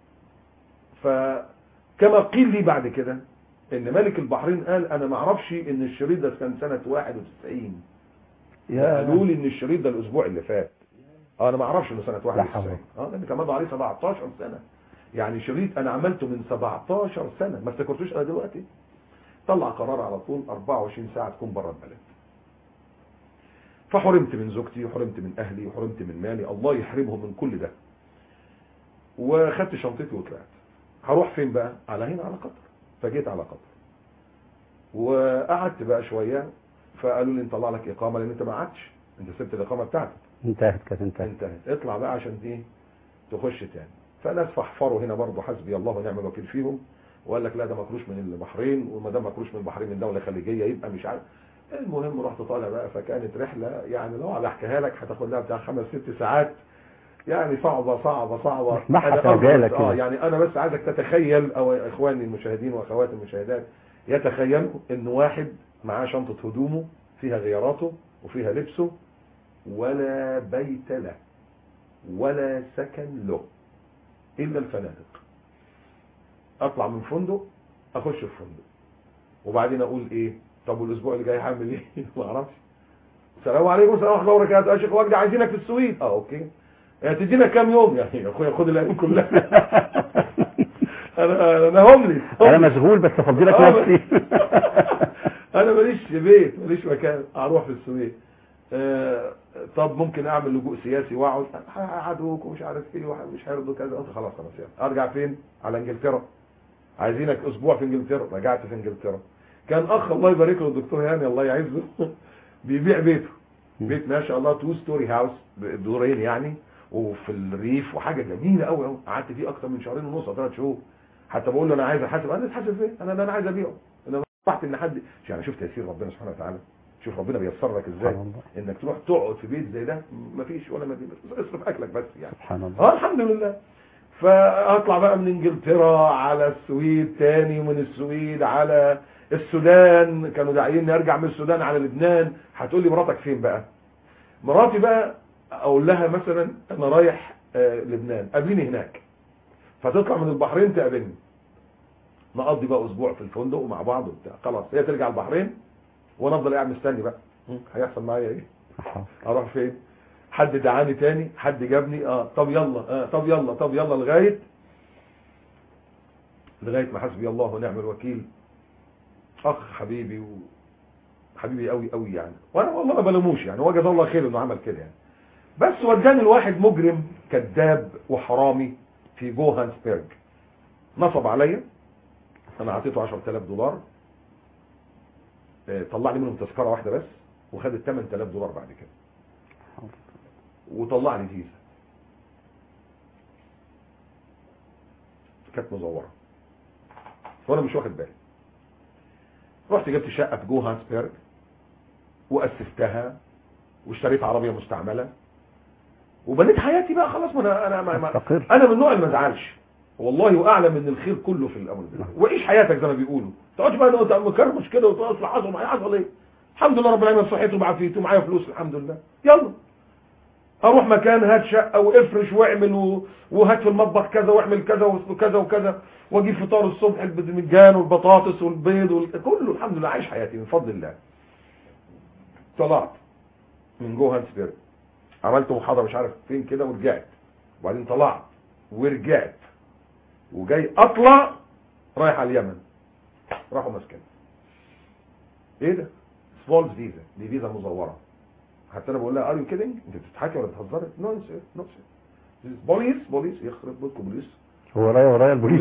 Speaker 2: فكما قيل لي بعد كده ان ملك البحرين قال انا ما اعرفش ان الشريط ده كان سنه 91 قالوا لي ان الشريط ده الاسبوع اللي فات اه انا ما اعرفش انه سنه 91 اه لان كان مضى عليه 17 سنه يعني شريط انا عملته من 17 سنه ما افتكرتوش انا دلوقتي طلع قرار على طول 24 ساعه تكون بره البلد فحرمت من زوجتي وحرمت من اهلي وحرمت من مالي الله يحرمهم من كل ده وخدت شنطتي وطلعت هروح فين بقى على هنا على قطر فجيت على قطر وقعدت بقى شويه فقالوا لي نطلع لك اقامه لان انت ما قعدتش انت سبت الاقامه بتاعتك
Speaker 3: انتهت كانت انتهت
Speaker 2: انتهت اطلع بقى عشان ايه تخش تاني فناس فحفروا هنا برضه حسبي الله ونعم الوكيل فيهم وقال لك لا ده مكروش من البحرين وما دام مكروش من البحرين من دوله خليجيه يبقى مش عارف المهم رحت طالع بقى فكانت رحله يعني لو على احكيها لك هتاخد لها بتاع خمس ست ساعات يعني صعبه صعبه صعبه
Speaker 3: اسمعها
Speaker 2: أنا
Speaker 3: في
Speaker 2: أرجو
Speaker 3: عجالة
Speaker 2: بس- اه
Speaker 3: كده.
Speaker 2: يعني انا بس عايزك تتخيل او اخواني المشاهدين واخواتي المشاهدات يتخيلوا ان واحد معاه شنطه هدومه فيها غياراته وفيها لبسه ولا بيت له ولا سكن له الا الفنادق اطلع من فندق اخش في فندق وبعدين اقول ايه طب والاسبوع اللي جاي هعمل ايه ما اعرفش السلام عليكم ورحمه الله وبركاته يا شيخ وجدي عايزينك في السويد اه اوكي يعني تدينا كام يوم يعني يا اخويا خد الايام كلها انا انا هومليس
Speaker 3: انا مشغول بس افضلك
Speaker 2: آه،
Speaker 3: نفسي
Speaker 2: انا ماليش بيت ماليش مكان اروح في السويد آه، طب ممكن اعمل لجوء سياسي واقعد هيقعدوك ومش عارف ايه ومش هيرضوا كذا قلت خلاص خلاص يلا ارجع فين على انجلترا عايزينك اسبوع في انجلترا رجعت في انجلترا كان اخ الله يبارك له الدكتور هاني الله يعزه بيبيع بيته بيت ما شاء الله تو ستوري هاوس دورين يعني وفي الريف وحاجه جميله قوي قوي قعدت فيه اكتر من شهرين ونص او ثلاث شهور حتى بقول له انا عايز احاسب انا اتحاسب فين انا انا عايز ابيعه انا رحت ان حد يعني شوف تيسير ربنا سبحانه وتعالى شوف ربنا بيسر لك ازاي
Speaker 3: سبحان الله.
Speaker 2: انك تروح تقعد في بيت زي ده مفيش ولا مدينه اصرف اكلك بس يعني
Speaker 3: سبحان الله
Speaker 2: اه الحمد لله فاطلع بقى من انجلترا على السويد تاني ومن السويد على السودان كانوا داعيين ارجع من السودان على لبنان هتقول لي مراتك فين بقى مراتي بقى اقول لها مثلا انا رايح آه، لبنان قابليني هناك فتطلع من البحرين تقابلني نقضي بقى اسبوع في الفندق ومع بعض وبتاع خلاص هي ترجع البحرين وانا افضل قاعد مستني بقى هم، هيحصل معايا ايه
Speaker 3: حاضر.
Speaker 2: اروح فين حد دعاني تاني حد جابني اه طب يلا آه طب يلا طب يلا لغايه لغايه ما حسبي الله ونعم الوكيل اخ حبيبي و حبيبي قوي قوي يعني وانا والله ما بلوموش يعني هو جزاه الله خير انه عمل كده يعني بس وداني الواحد مجرم كذاب وحرامي في جوهانسبرج نصب عليا انا اعطيته 10000 دولار آه، طلع لي منهم تذكره واحده بس وخد ال 8000 دولار بعد كده وطلع لي فيزا كانت مزوره وانا مش واخد بالي رحت جبت شقه في جوهانسبرج واسستها واشتريت عربيه مستعمله وبنيت حياتي بقى خلاص ما انا انا ما ما
Speaker 3: مستقر.
Speaker 2: انا من النوع اللي ما ازعلش والله واعلم ان الخير كله في الامر ده وعيش حياتك زي ما بيقولوا ما تقعدش بقى انت مكرمش كده وتقول حصل معايا حصل ايه الحمد لله رب العالمين صحتي وعافيتي ومعايا فلوس الحمد لله يلا اروح مكان هات شقه وافرش واعمل و... وهات في المطبخ كذا واعمل كذا وكذا وكذا واجيب فطار الصبح الباذنجان والبطاطس والبيض وال... كله الحمد لله عايش حياتي من فضل الله طلعت من جوهانسبرج عملت محاضره مش عارف فين كده ورجعت وبعدين طلعت ورجعت وجاي اطلع رايح على اليمن راحوا ماسكين ايه ده سمول فيزا دي فيزا مزوره حتى انا بقول لها ار يو كيدنج انت بتضحكي ولا بتهزري نو سير نو سير بوليس بوليس يخرب بيتكم بوليس
Speaker 3: هو ورايا ورايا البوليس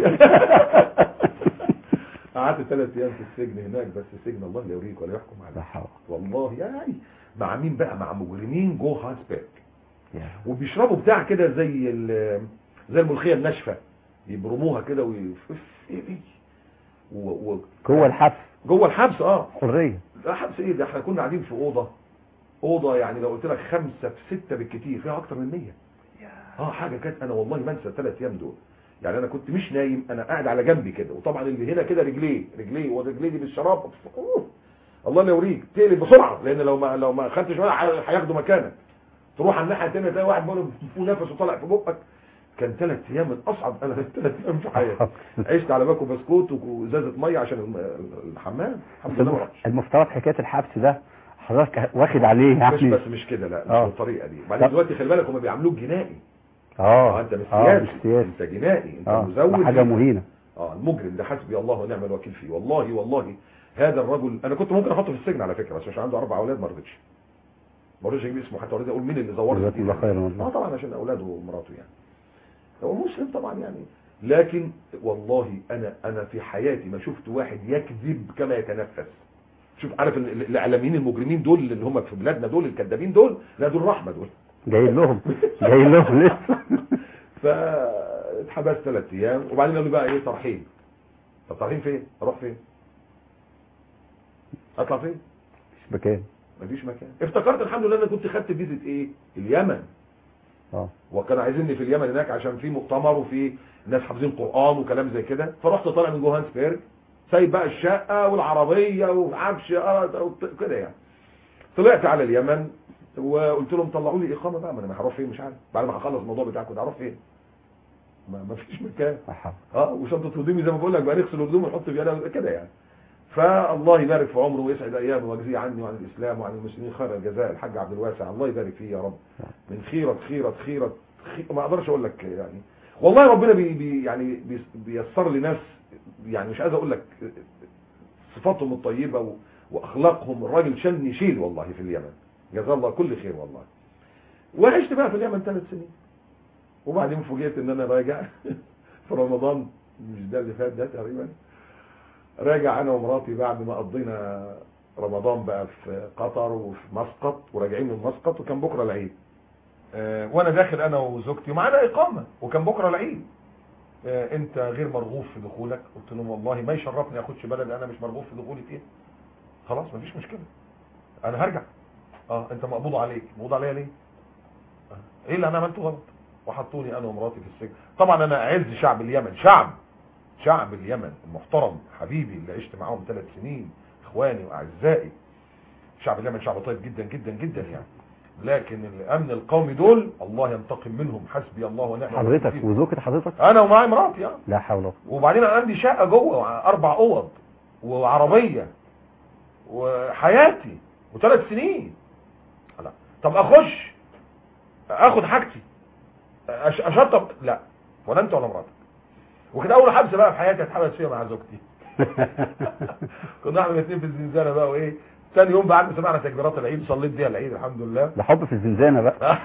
Speaker 2: قعدت ثلاث ايام في السجن هناك بس السجن الله لا يوريك ولا يحكم
Speaker 3: لا
Speaker 2: عليك
Speaker 3: حول
Speaker 2: والله يعني مع مين بقى مع مجرمين جو هانسبرج
Speaker 3: يا.
Speaker 2: وبيشربوا بتاع كده زي ال- زي الملوخيه الناشفه يبرموها كده ويف ايه دي و- و-
Speaker 3: جوه الحبس
Speaker 2: جوه الحبس اه
Speaker 3: حريه
Speaker 2: لا حبس ايه ده احنا كنا قاعدين في اوضه اوضه يعني لو قلت لك خمسه في سته بالكتير فيها اكتر من 100 اه حاجه كانت انا والله ما انسى الثلاث ايام دول يعني انا كنت مش نايم انا قاعد على جنبي كده وطبعا اللي هنا كده رجليه رجليه ورجليه دي بالشراب أوه. الله لا يوريك تقلب بسرعه لان لو ما لو ما خدتش بالك هياخدوا مكانك تروح على الناحيه الثانيه تلاقي واحد بيقول نفسه طالع في بقك كان ثلاث ايام من اصعب انا ثلاث ايام في حياتي عشت على باكو بسكوت وازازه ميه عشان الم- الحمام الحمد لله ما رحتش.
Speaker 3: المفترض حكايه الحبس ده حضرتك واخد عليه
Speaker 2: مش
Speaker 3: يعني
Speaker 2: بس مش كده لا مش
Speaker 3: آه.
Speaker 2: بالطريقه دي بعدين
Speaker 3: طب-
Speaker 2: دلوقتي خلي بالك هم بيعاملوك جنائي اه
Speaker 3: اه
Speaker 2: انت مش
Speaker 3: اه
Speaker 2: سياسي
Speaker 3: مش سياسي
Speaker 2: انت جنائي انت
Speaker 3: اه
Speaker 2: مزود
Speaker 3: حاجه مهينه
Speaker 2: اه المجرم ده حسبي الله ونعم الوكيل فيه والله والله هذا الرجل انا كنت ممكن احطه في السجن على فكره بس عشان عنده اربع اولاد ما رضيتش ما رضيتش اجيب اسمه حتى وريت اقول مين اللي زورني
Speaker 3: جزاك الله خيرا والله.
Speaker 2: اه طبعا عشان اولاده ومراته يعني هو مسلم طبعا يعني لكن والله انا انا في حياتي ما شفت واحد يكذب كما يتنفس شوف عارف ال- ال- الاعلاميين المجرمين دول اللي هم في بلادنا دول الكذابين دول لا دول رحمه دول
Speaker 3: جاي لهم جاي لهم لسه
Speaker 2: فاتحبست ثلاث ايام وبعدين قالوا لي بقى ايه ترحيل طب ترحيل فين اروح فين اطلع فين
Speaker 3: مش مكان
Speaker 2: مفيش مكان افتكرت الحمد لله انا كنت خدت فيزة ايه اليمن
Speaker 3: اه
Speaker 2: وكانوا عايزيني في اليمن هناك عشان في مؤتمر وفي ناس حافظين قرآن وكلام زي كده فرحت طالع من جوهانسبرج سايب بقى الشقة والعربية وعفش آه، كده يعني طلعت على اليمن وقلت لهم طلعوا لي اقامه بقى ما انا هروح فين مش عارف بعد ما هخلص الموضوع بتاعكم ده هروح فين ما ما فيش مكان
Speaker 3: لا حول.
Speaker 2: اه وشنطه هدومي زي ما بقول لك بقى نغسل هدوم ونحط فيها كده يعني فالله يبارك في عمره ويسعد ايامه ويجزيه عني وعن الاسلام وعن المسلمين خير الجزاء الحاج عبد الواسع الله يبارك فيه يا رب من خيرة خيرة خيرة خي... ما اقدرش اقول لك يعني والله ربنا بي... بي يعني بي... بيسر لي ناس يعني مش عايز اقول لك صفاتهم الطيبة و... واخلاقهم الراجل شن يشيل والله في اليمن جزاه الله كل خير والله وعشت بقى في اليمن ثلاث سنين وبعدين فوجئت ان انا راجع في رمضان مش ده اللي فات ده تقريبا راجع انا ومراتي بعد ما قضينا رمضان بقى في قطر وفي مسقط وراجعين من مسقط وكان بكره العيد آه، وانا داخل انا وزوجتي ومعانا اقامه وكان بكره العيد آه، انت غير مرغوب في دخولك قلت لهم والله ما يشرفني اخدش بلد انا مش مرغوب في دخولي فيها خلاص مفيش مشكله انا هرجع اه انت مقبوض عليك مقبوض عليا ليه آه، ايه اللي انا عملته غلط وحطوني انا ومراتي في السجن طبعا انا اعز شعب اليمن شعب شعب اليمن المحترم حبيبي اللي عشت معاهم ثلاث سنين اخواني واعزائي شعب اليمن شعب طيب جدا جدا جدا يعني لكن الامن القومي دول الله ينتقم منهم حسبي الله ونعم الوكيل
Speaker 3: حضرتك
Speaker 2: فيهم.
Speaker 3: وزوجة حضرتك
Speaker 2: انا ومعايا مراتي اه
Speaker 3: لا حول ولا قوة.
Speaker 2: وبعدين انا عندي شقه جوه اربع اوض وعربيه وحياتي وثلاث سنين لا طب اخش اخد حاجتي أش- اشطب لا ولا انت ولا مراتك وكده اول حبس بقى في حياتي اتحبس فيها مع زوجتي كنا احنا الاثنين في الزنزانه بقى وايه ثاني يوم بعد ما سمعنا تكبيرات العيد صليت بيها العيد الحمد لله
Speaker 3: ده حب في الزنزانة بقى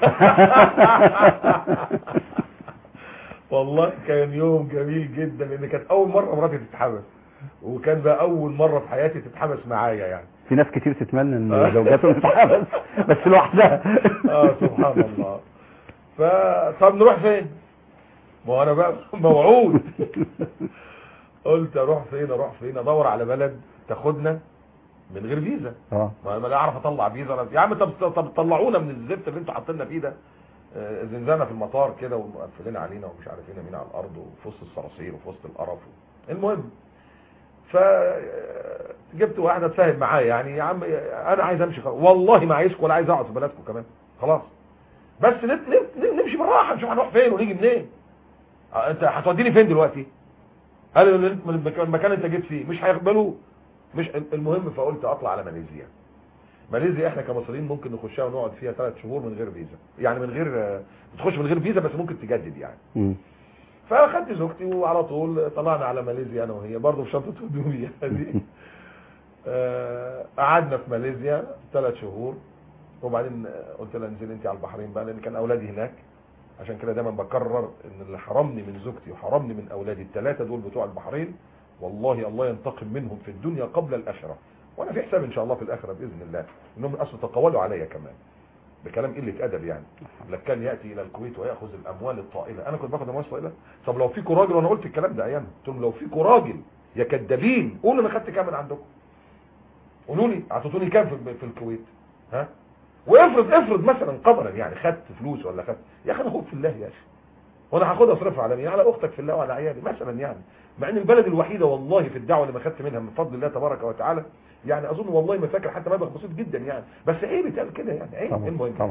Speaker 2: والله كان يوم جميل جدا لان كانت اول مره مراتي تتحبس وكان بقى اول مره في حياتي تتحبس معايا يعني
Speaker 3: في ناس كتير تتمنى ان زوجاتهم تتحبس بس لوحدها
Speaker 2: اه سبحان الله ف طب نروح فين ما هو انا بقى موعود قلت اروح فين اروح فين ادور على بلد تاخدنا من غير فيزا
Speaker 3: اه
Speaker 2: ما انا لا اعرف اطلع فيزا ولا- يا عم طب طب طلعونا من الزفت اللي انتوا حاطيننا فيه ده آه، زنزانه في المطار كده ومقفلين علينا ومش عارفين مين على الارض وفي وسط الصراصير وفي وسط القرف المهم ف جبت واحده اتفاهم معايا يعني يا عم انا عايز امشي خلاص. والله ما عايزكم ولا عايز اقعد في بلدكم كمان خلاص بس نت- نت- نمشي بالراحه نشوف هنروح فين ونيجي منين آه، انت هتوديني فين دلوقتي قالوا لي من المكان المكان اللي انت جيت فيه مش هيقبلوه مش المهم فقلت اطلع على ماليزيا ماليزيا احنا كمصريين ممكن نخشها ونقعد فيها ثلاث شهور من غير فيزا يعني من غير آه، تخش من غير فيزا بس ممكن تجدد يعني
Speaker 3: مم.
Speaker 2: فاخدت زوجتي وعلى طول طلعنا على ماليزيا انا وهي برضه في شنطه هدومي دي آه، قعدنا في ماليزيا ثلاث شهور وبعدين آه، قلت لها انزلي انت على البحرين بقى لان كان اولادي هناك عشان كده دايما بكرر ان اللي حرمني من زوجتي وحرمني من اولادي الثلاثه دول بتوع البحرين والله الله ينتقم منهم في الدنيا قبل الاخره وانا في حساب ان شاء الله في الاخره باذن الله انهم اصلا تقولوا عليا كمان بكلام قله ادب يعني لك كان ياتي الى الكويت وياخذ الاموال الطائله انا كنت باخد اموال طائله طب لو فيكم راجل وانا قلت الكلام ده ايام قلت لهم لو فيكم راجل يا كدابين قولوا انا خدت كام من عندكم قولوا لي اعطيتوني كام في, في الكويت ها وافرض افرض مثلا قدرا يعني خدت فلوس ولا خدت يا اخي انا اخوك في الله يا اخي وانا هاخدها اصرفها على مين على اختك في الله وعلى عيالي مثلا يعني مع ان البلد الوحيده والله في الدعوه اللي ما خدت منها من فضل الله تبارك وتعالى يعني اظن والله ما فاكر حتى مبلغ بسيط جدا يعني بس عيب يتقال كده يعني عيب
Speaker 3: طبعا
Speaker 2: المهم
Speaker 3: طبعا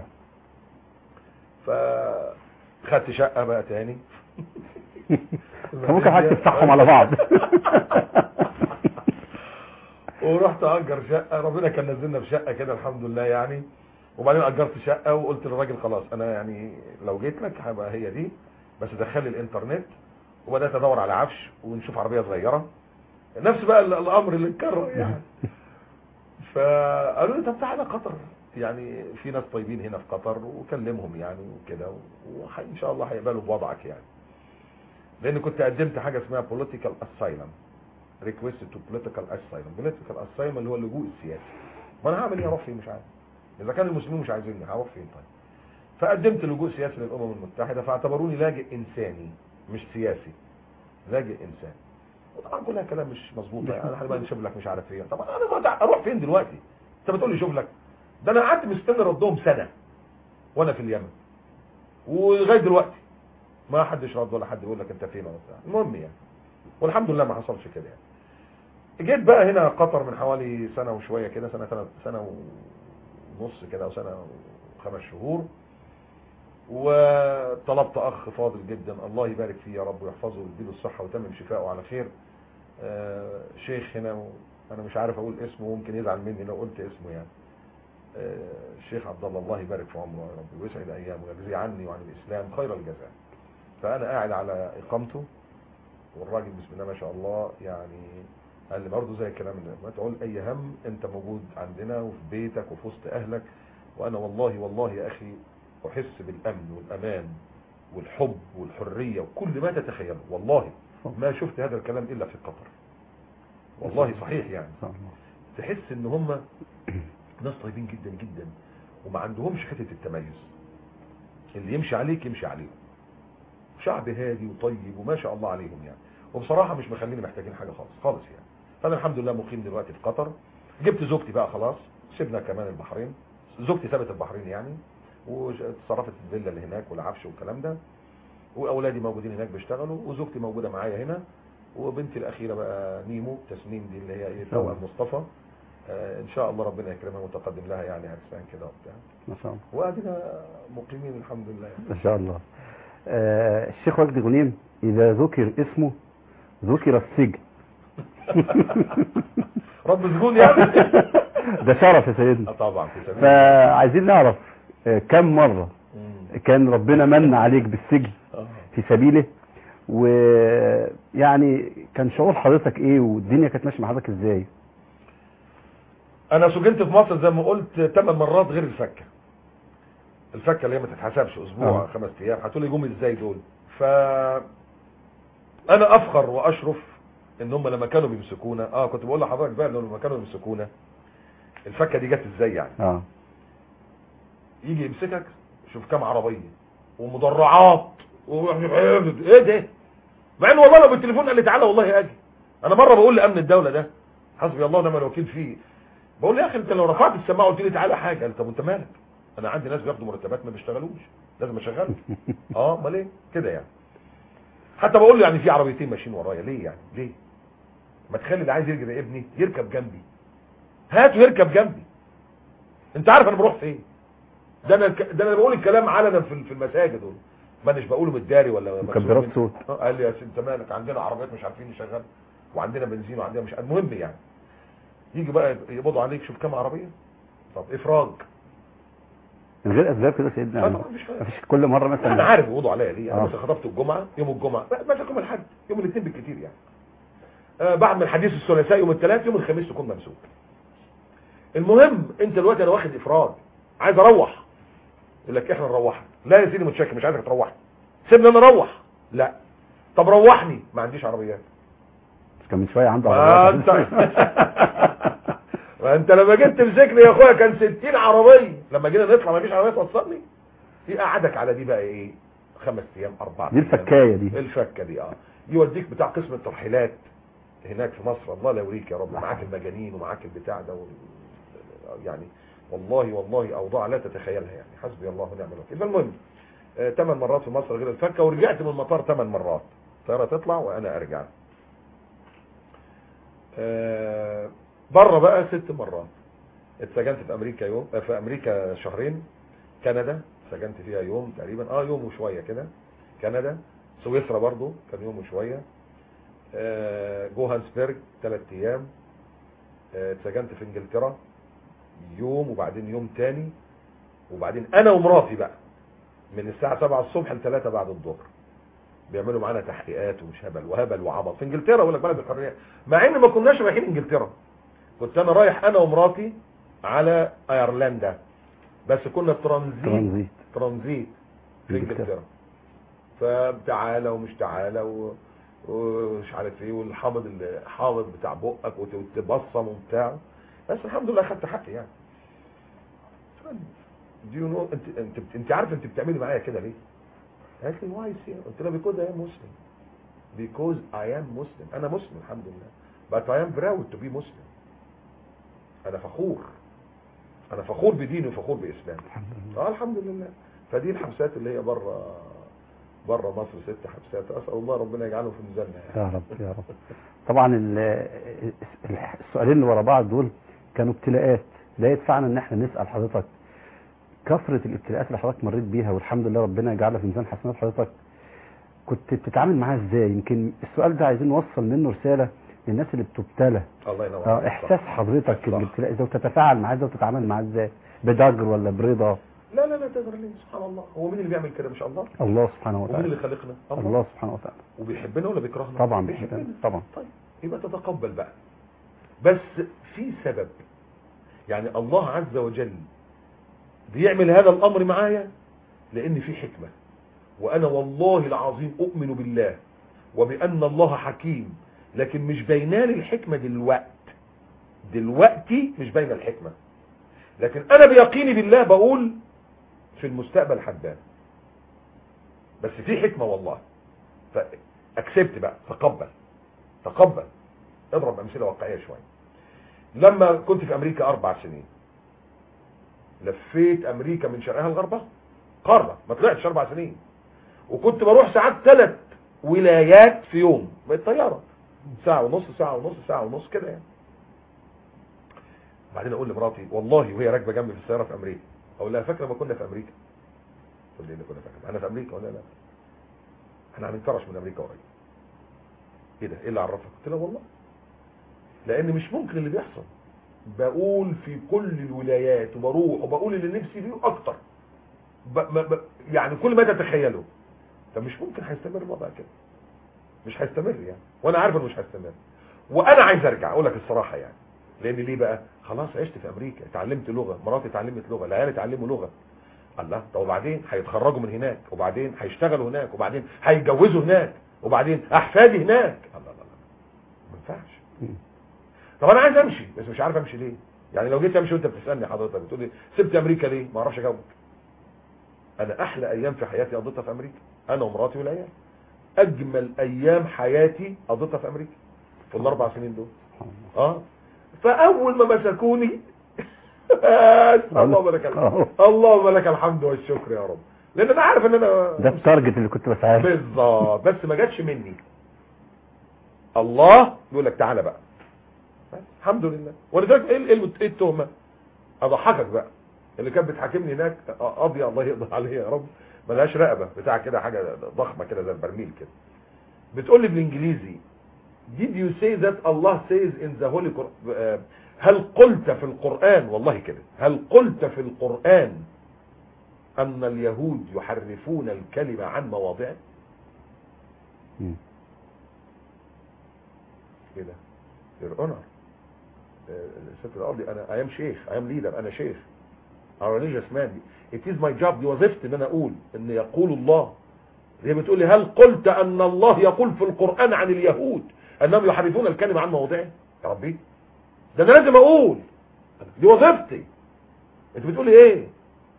Speaker 2: فخدت شقه بقى تاني
Speaker 3: فممكن حضرتك تفتحهم على بعض
Speaker 2: ورحت اجر شقه ربنا كان نزلنا في شقه كده الحمد لله يعني وبعدين اجرت شقه وقلت للراجل خلاص انا يعني لو جيت لك هبقى هي دي بس دخل لي الانترنت وبدات ادور على عفش ونشوف عربيه صغيره نفس بقى ال- الامر اللي اتكرر يعني فقالوا لي طب تعالى قطر يعني في ناس طيبين هنا في قطر وكلمهم يعني وكده وان شاء الله هيقبلوا بوضعك يعني لان كنت قدمت حاجه اسمها political asylum request to political asylum political asylum اللي هو اللجوء السياسي ما انا هعمل ايه اروح فين مش عارف اذا كان المسلمين مش عايزيني هروح فين طيب فقدمت لجوء سياسي للامم المتحده فاعتبروني لاجئ انساني مش سياسي لاجئ انساني وطبعا كلها كلام مش مظبوط يعني انا هنبقى نشوف لك مش عارف ايه طبعا انا دلوقتي اروح فين دلوقتي انت بتقول لي شوف لك ده انا قعدت مستني ردهم سنه وانا في اليمن ولغايه دلوقتي ما حدش رد ولا حد يقول لك انت فين ولا بتاع المهم يعني والحمد لله ما حصلش كده يعني جيت بقى هنا قطر من حوالي سنه وشويه كده سنه سنه سنه ونص كده او سنه وخمس شهور وطلبت اخ فاضل جدا الله يبارك فيه يا رب ويحفظه ويديله الصحه ويتمم شفائه على خير آه، شيخ هنا انا مش عارف اقول اسمه ممكن يزعل مني لو قلت اسمه يعني آه، الشيخ عبد الله الله يبارك في عمره يا رب ويسعد ايامه ويجزيه عني وعن الاسلام خير الجزاء فانا قاعد على اقامته والراجل بسم الله ما شاء الله يعني قال لي برضه زي الكلام ده ما تقول اي هم انت موجود عندنا وفي بيتك وفي وسط اهلك وانا والله والله يا اخي احس بالامن والامان والحب والحريه وكل ما تتخيله والله ما شفت هذا الكلام الا في قطر والله صحيح يعني تحس ان هم ناس طيبين جدا جدا وما عندهمش حته التميز اللي يمشي عليك يمشي عليهم شعب هادي وطيب وما شاء الله عليهم يعني وبصراحه مش مخليني محتاجين حاجه خالص خالص يعني فانا الحمد لله مقيم دلوقتي في قطر جبت زوجتي بقى خلاص سيبنا كمان البحرين زوجتي سابت البحرين يعني واتصرفت في الفيلا اللي هناك والعفش والكلام ده واولادي موجودين هناك بيشتغلوا وزوجتي موجوده معايا هنا وبنتي الاخيره بقى نيمو تسنيم دي اللي هي ايه توأم مصطفى آه ان شاء الله ربنا يكرمها وتقدم لها يعني عرسان كده وبتاع
Speaker 3: ما شاء الله
Speaker 2: وادينا مقيمين الحمد لله يعني.
Speaker 3: ما شاء الله آه الشيخ وجدي غنيم إذا ذكر اسمه ذكر السجن
Speaker 2: رب سجون يعني
Speaker 3: ده شرف يا سيدنا
Speaker 2: آه طبعا في سبيل
Speaker 3: فعايزين نعرف آه، كم مرة
Speaker 2: مم.
Speaker 3: كان ربنا من عليك بالسجن
Speaker 2: آه.
Speaker 3: في سبيله ويعني كان شعور حضرتك ايه والدنيا كانت ماشيه مع حضرتك ازاي
Speaker 2: انا سجنت في مصر زي ما قلت ثمان مرات غير الفكه الفكه اللي هي ما تتحسبش اسبوع
Speaker 3: آه.
Speaker 2: خمس ايام هتقول لي جم ازاي دول ف انا افخر واشرف ان هم لما كانوا بيمسكونا اه كنت بقول لحضرتك بقى انه لما كانوا بيمسكونا الفكه دي جت ازاي يعني
Speaker 3: اه
Speaker 2: يجي يمسكك شوف كام عربيه ومدرعات و... ايه ده مع ان والله لو بالتليفون قال لي تعالى والله اجي انا مره بقول لامن الدوله ده حسبي الله ونعم الوكيل فيه بقول له يا اخي انت لو رفعت السماعه وقلت لي تعالى حاجه قال طب انت مالك انا عندي ناس بياخدوا مرتبات ما بيشتغلوش لازم اشغلهم اه امال ايه كده يعني حتى بقول له يعني في عربيتين ماشيين ورايا ليه يعني ليه ما تخلي اللي عايز يركب ابني يركب جنبي هاته يركب جنبي انت عارف انا بروح فين ده انا ده انا بقول الكلام علنا في في المساجد ما اناش بقوله متداري ولا
Speaker 3: مكبرات
Speaker 2: مكسوف
Speaker 3: صوت.
Speaker 2: آه، قال لي يا سيدي انت مالك عندنا عربيات مش عارفين نشغل وعندنا بنزين وعندنا مش المهم يعني يجي بقى يقبضوا عليك شوف كام عربيه طب افراج
Speaker 3: من غير اسباب كده سيدنا
Speaker 2: أنا مش فاهم.
Speaker 3: مفيش كل مره
Speaker 2: انا
Speaker 3: مثلا
Speaker 2: عارف يقبضوا عليا ليه انا
Speaker 3: آه.
Speaker 2: مثلا خطبت الجمعه يوم الجمعه مثلا يوم الاحد يوم الاثنين بالكثير يعني آه بعد من الحديث الثلاثاء يوم الثلاث يوم الخميس تكون ممسوك المهم انت دلوقتي انا واخد افراد عايز اروح يقول لك احنا نروحك لا يا سيدي متشكر مش عايزك تروحني سيبني انا اروح لا طب روحني ما عنديش عربيات
Speaker 3: بس كان من شويه عنده
Speaker 2: ما
Speaker 3: عربيات.
Speaker 2: انت ما انت لما جيت تمسكني يا اخويا كان 60 عربيه لما جينا نطلع ما فيش عربيه توصلني دي قعدك على دي بقى ايه خمس ايام اربع
Speaker 3: دي الفكايه دي
Speaker 2: الفكه دي اه يوديك بتاع قسم الترحيلات هناك في مصر الله لا يوريك يا رب معاك المجانين ومعاك البتاع ده وال... يعني والله والله اوضاع لا تتخيلها يعني حسبي الله ونعم الوكيل فالمهم ثمان مرات في مصر غير الفكه ورجعت من المطار ثمان مرات الطياره تطلع وانا ارجع آه بره بقى ست مرات اتسجنت في امريكا يوم آه، في امريكا شهرين كندا سجنت فيها يوم تقريبا اه يوم وشويه كده كندا سويسرا برضو كان يوم وشويه آه، جوهانسبرج ثلاث ايام آه، اتسجنت في انجلترا يوم وبعدين يوم تاني وبعدين انا ومراتي بقى من الساعه 7 الصبح ل 3 بعد الظهر بيعملوا معانا تحقيقات ومش هبل وهبل وعبط في انجلترا يقول لك بلد الحريه مع ان ما كناش رايحين انجلترا كنت انا رايح انا ومراتي على ايرلندا بس كنا ترانزيت
Speaker 3: ترانزيت
Speaker 2: ترانزيت في
Speaker 3: إنجلترا.
Speaker 2: انجلترا فتعالى ومش تعالى و... ومش عارف ايه والحامض الحامض بتاع بقك وت- وتبصم وبتاع بس الحمد لله خدت حقي يعني دي يو نو انت انت انت عارف انت بتعملي معايا كده ليه؟ قالت لي واي سي قلت لها because I am Muslim because I am Muslim انا مسلم الحمد لله but I am proud to be Muslim انا فخور انا فخور بديني وفخور باسلامي
Speaker 3: الحمد لله
Speaker 2: اه الحمد لله فدي الحبسات اللي هي بره بره مصر ست حبسات اسال الله ربنا يجعله في ميزاننا يعني.
Speaker 3: يا رب يا رب طبعا ال- السؤالين اللي ورا بعض دول كانوا ابتلاءات لا يدفعنا ان احنا نسال حضرتك كثره الابتلاءات اللي حضرتك مريت بيها والحمد لله ربنا يجعلها في ميزان حسنات حضرتك كنت بتتعامل معاها ازاي يمكن السؤال ده عايزين نوصل منه رساله للناس اللي بتبتلى
Speaker 2: الله ينور
Speaker 3: اه
Speaker 2: عليك.
Speaker 3: احساس حضرتك
Speaker 2: صح.
Speaker 3: الابتلاء ازاي وتتفاعل معاه ازاي وتتعامل معاه ازاي بضجر ولا برضا
Speaker 2: لا لا لا تقدر ليه سبحان الله هو مين اللي بيعمل كده مش الله
Speaker 3: الله سبحانه
Speaker 2: ومين اللي
Speaker 3: وتعالى
Speaker 2: خلقنا
Speaker 3: الله سبحانه وتعالى
Speaker 2: وبيحبنا ولا بيكرهنا
Speaker 3: طبعا
Speaker 2: بيحبنا
Speaker 3: طبعا
Speaker 2: طيب يبقى تتقبل بقى بس في سبب يعني الله عز وجل بيعمل هذا الامر معايا لان في حكمة وانا والله العظيم اؤمن بالله وبان الله حكيم لكن مش بينالي الحكمة دلوقت دلوقتي مش باينه الحكمة لكن انا بيقيني بالله بقول في المستقبل حدان بس في حكمة والله فاكسبت بقى تقبل تقبل اضرب امثله واقعيه شويه لما كنت في امريكا اربع سنين لفيت امريكا من شرقها لغربها قاره ما طلعتش اربع سنين وكنت بروح ساعات ثلاث ولايات في يوم بالطياره ساعه ونص ساعه ونص ساعه ونص كده يعني بعدين اقول لمراتي والله وهي راكبه جنبي في السياره في امريكا اقول لها فاكره ما كنا في امريكا تقول لي إيه اللي كنا فاكره انا في امريكا ولا لا احنا هننكرش من امريكا قريب ايه ده ايه اللي عرفك قلت لها والله لان مش ممكن اللي بيحصل بقول في كل الولايات وبروح وبقول اللي نفسي فيه اكتر ب... ب... ب... يعني كل ما تتخيله فمش ممكن هيستمر الوضع كده مش هيستمر يعني وانا عارف انه مش هيستمر وانا عايز ارجع اقول لك الصراحه يعني لان ليه بقى خلاص عشت في امريكا اتعلمت لغه مراتي اتعلمت لغه العيال اتعلموا لغه الله طب وبعدين هيتخرجوا من هناك وبعدين هيشتغلوا هناك وبعدين هيتجوزوا هناك وبعدين احفادي هناك الله الله الله ما ينفعش طب انا عايز امشي بس مش عارف امشي ليه يعني لو جيت امشي وانت بتسالني حضرتك بتقول لي سبت امريكا ليه ما اعرفش اجاوبك انا احلى ايام في حياتي قضيتها في امريكا انا ومراتي والعيال اجمل ايام حياتي قضيتها في امريكا في الاربع سنين دول اه فاول ما مسكوني اللهم لك الحمد اللهم لك الحمد والشكر يا رب لان انا عارف ان انا
Speaker 3: ده التارجت اللي كنت بسعى له.
Speaker 2: بالظبط بس ما جاتش مني الله بيقول لك تعالى بقى بس، الحمد لله ولذلك ايه ايه إيه التهمه اضحكك بقى اللي كانت بتحاكمني هناك قاضيه الله يقضي عليها يا رب ملهاش رقبه بتاع كده حاجه ضخمه كده زي البرميل كده بتقول لي بالانجليزي did you say that Allah says in the holy Qur- آه، هل قلت في القرآن والله كده هل قلت في القرآن أن اليهود يحرفون الكلمة عن مواضعه
Speaker 3: مم.
Speaker 2: ايه ده your honor آه، الست القاضي انا I am شيخ I am leader انا شيخ I'm a religious man it is my job دي وظيفتي ان انا اقول ان يقول الله هي بتقول لي هل قلت ان الله يقول في القرآن عن اليهود انهم يحرفون الكلمة عن مواضعه يا ربي ده انا لازم اقول دي وظيفتي انت بتقولي ايه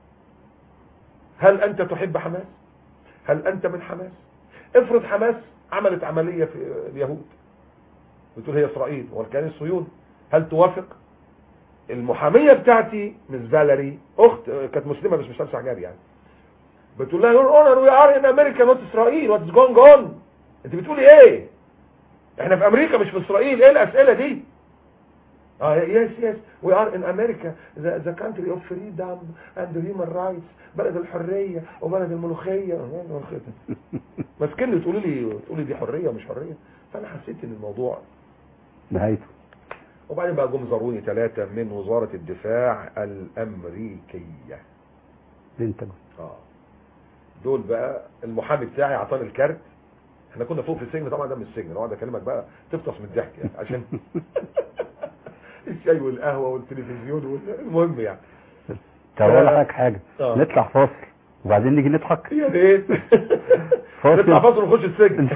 Speaker 2: هل انت تحب حماس هل انت من حماس افرض حماس عملت عملية في اليهود بتقول هي اسرائيل والكيان الصهيوني هل توافق المحامية بتاعتي مس فاليري اخت كانت مسلمة بس مش لابسه حجاب يعني بتقول لها يور اونر وي ار ان امريكا نوت اسرائيل واتس جوينج اون انت بتقولي ايه احنا في امريكا مش في اسرائيل ايه الاسئله دي اه يس يس وي ار ان امريكا ذا كانتري اوف فريدم اند هيومن رايتس بلد الحريه وبلد الملوخيه آه، الملوخية. ماسكني تقولي لي تقولي دي حريه ومش حريه فانا حسيت ان الموضوع
Speaker 3: نهايته
Speaker 2: وبعدين بقى جم زاروني ثلاثه من وزاره الدفاع الامريكيه
Speaker 3: بنتج
Speaker 2: اه دول بقى المحامي بتاعي اعطاني الكارت احنا كنا فوق في السجن طبعا ده من السجن انا اقعد اكلمك بقى تفطس من الضحك يعني عشان الشاي والقهوه والتلفزيون وال- المهم يعني
Speaker 3: طب اقول لك حاجه
Speaker 2: آه.
Speaker 3: نطلع فاصل وبعدين نيجي نضحك
Speaker 2: يا ريت
Speaker 3: فاصل.
Speaker 2: نطلع فاصل ونخش السجن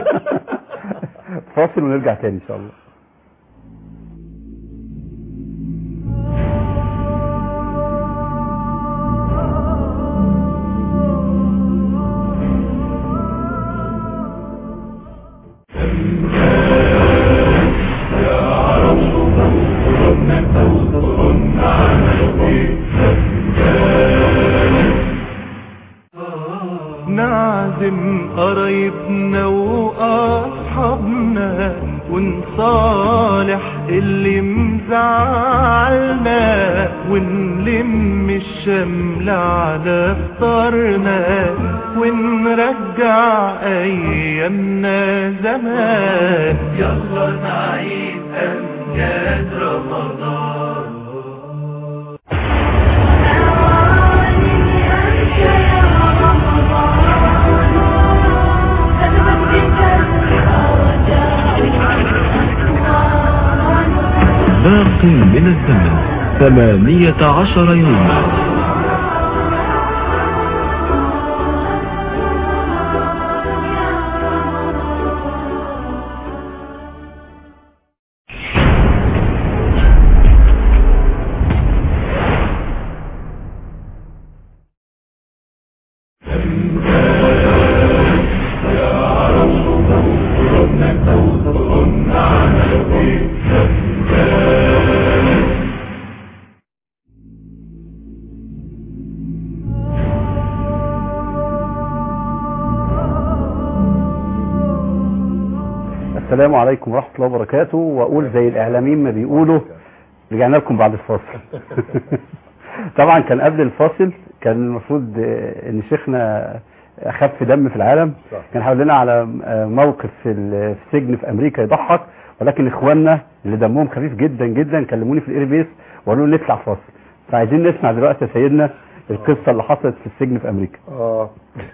Speaker 3: فاصل ونرجع تاني ان شاء الله
Speaker 4: نعزم قرايبنا واصحابنا ونصالح اللي مزعلنا ونلم الشمل على فطارنا ونرجع ايامنا زمان يلا نعيد امجاد رمضان
Speaker 5: باق من الزمن ثمانية عشر يوما
Speaker 3: السلام عليكم ورحمه الله وبركاته واقول زي الاعلاميين ما بيقولوا رجعنا لكم بعد الفاصل طبعا كان قبل الفاصل كان المفروض آه، ان شيخنا اخف دم في العالم
Speaker 2: صح.
Speaker 3: كان حاول لنا على آه، موقف في ال- في السجن في امريكا يضحك ولكن اخواننا اللي دمهم خفيف جدا جدا كلموني في الايربيس وقالوا لي نطلع فاصل فعايزين نسمع دلوقتي يا سيدنا القصه اللي حصلت في السجن في امريكا
Speaker 2: اه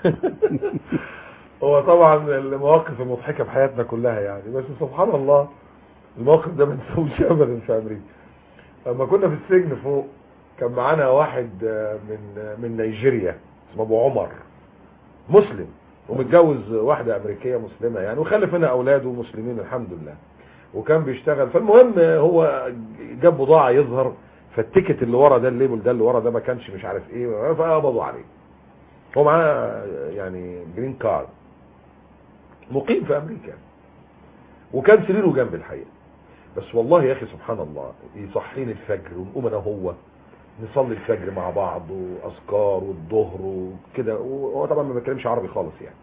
Speaker 2: هو طبعا المواقف المضحكه في حياتنا كلها يعني بس سبحان الله الموقف ده ما نسويش ابدا في امريكا لما كنا في السجن فوق كان معانا واحد آه، من آه، من نيجيريا اسمه ابو عمر مسلم ومتجوز واحده امريكيه مسلمه يعني وخلف منها اولاده مسلمين الحمد لله وكان بيشتغل فالمهم آه، هو جاب بضاعه يظهر فالتيكت اللي ورا ده الليبل ده اللي ورا ده ما كانش مش عارف ايه فقبضوا عليه هو معاه يعني جرين كارد مقيم في امريكا وكان سريره جنب الحقيقه بس والله يا اخي سبحان الله يصحيني الفجر ونقوم انا هو نصلي الفجر مع بعض واذكار والظهر وكده وهو طبعا ما بيتكلمش عربي خالص يعني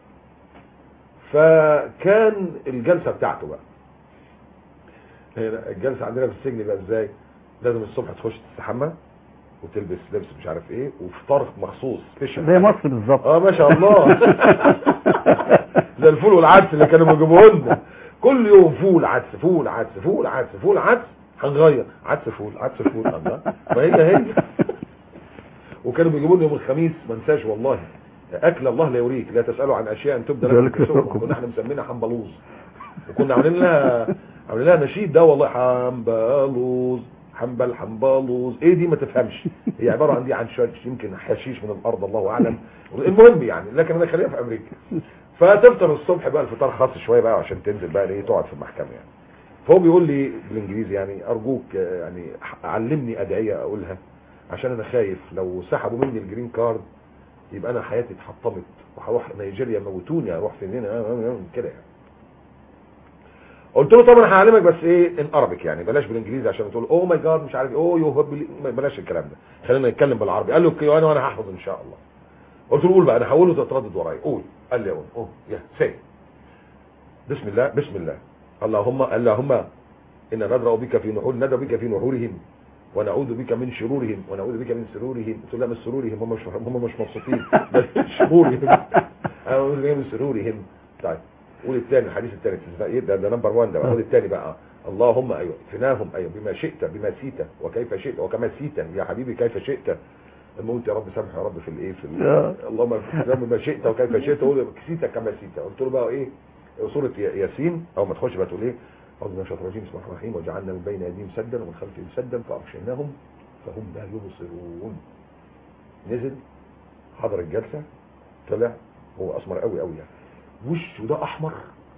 Speaker 2: فكان الجلسه بتاعته بقى هنا الجلسه عندنا في السجن بقى ازاي لازم الصبح تخش تستحمى وتلبس لبس مش عارف ايه وفطار مخصوص سبيشال
Speaker 3: زي مصر بالظبط
Speaker 2: اه ما شاء الله زي الفول والعدس اللي كانوا بيجيبوه لنا كل يوم فول عدس فول عدس فول عدس فول عدس هنغير عدس فول عدس فول الله ما هي هي وكانوا بيجيبوا لنا يوم الخميس ما انساش والله اكل الله لا يوريك لا تسالوا عن اشياء ان تبدا لكم
Speaker 3: ذلك
Speaker 2: تسؤكم
Speaker 3: لكم.
Speaker 2: كنا احنا مسمينها حنبلوز وكنا عاملين لها عاملين لها نشيد ده والله حنبلوز حنبل حنبلوز ايه دي ما تفهمش هي عباره عن دي عن شويه يمكن حشيش من الارض الله اعلم المهم يعني لكن انا خليها في امريكا فتفطر الصبح بقى الفطار خاص شويه بقى عشان تنزل بقى ايه تقعد في المحكمه يعني فهو بيقول لي بالانجليزي يعني ارجوك آه، يعني علمني ادعيه اقولها عشان انا خايف لو سحبوا مني الجرين كارد يبقى انا حياتي اتحطمت وهروح نيجيريا موتوني هروح فين هنا آه، آه، آه، كده يعني قلت له طب انا هعلمك بس ايه ان اربك يعني بلاش بالانجليزي عشان تقول اوه ماي جاد مش عارف اوه يو هوب بلاش الكلام ده خلينا نتكلم بالعربي قال له اوكي وانا وانا هحفظ ان شاء الله قلت له قول بقى انا هقول له تتردد ورايا قول قال لي قول اوه يا سي بسم الله بسم الله اللهم اللهم إن ندرأ بك في نحور ندرأ بك في نحورهم ونعوذ بك من شرورهم ونعوذ بك من سرورهم قلت له لا من سرورهم هم مش هم مش مبسوطين بل من شرورهم اعوذ بك من سرورهم طيب قول الثاني الحديث الثاني ايه ده ده نمبر 1 ده قول الثاني بقى اللهم ايوه فناهم ايوه بما شئت بما سيت وكيف شئت وكما سيت يا حبيبي كيف شئت الموت يا رب سامح يا رب في الايه في ال-
Speaker 3: يا.
Speaker 2: اللهم فناهم بما شئت وكيف شئت قول سيت كما سيت قلت له بقى ايه سورة ياسين او ما تخش بقى تقول ايه أعوذ بالله من الشيطان الرجيم بسم الله الرحمن الرحيم وجعلنا من بين أيديهم سدا ومن خلفهم سدا فأغشيناهم فهم لا يبصرون نزل حضر الجلسة طلع هو أسمر قوي قوي يعني وشه ده أحمر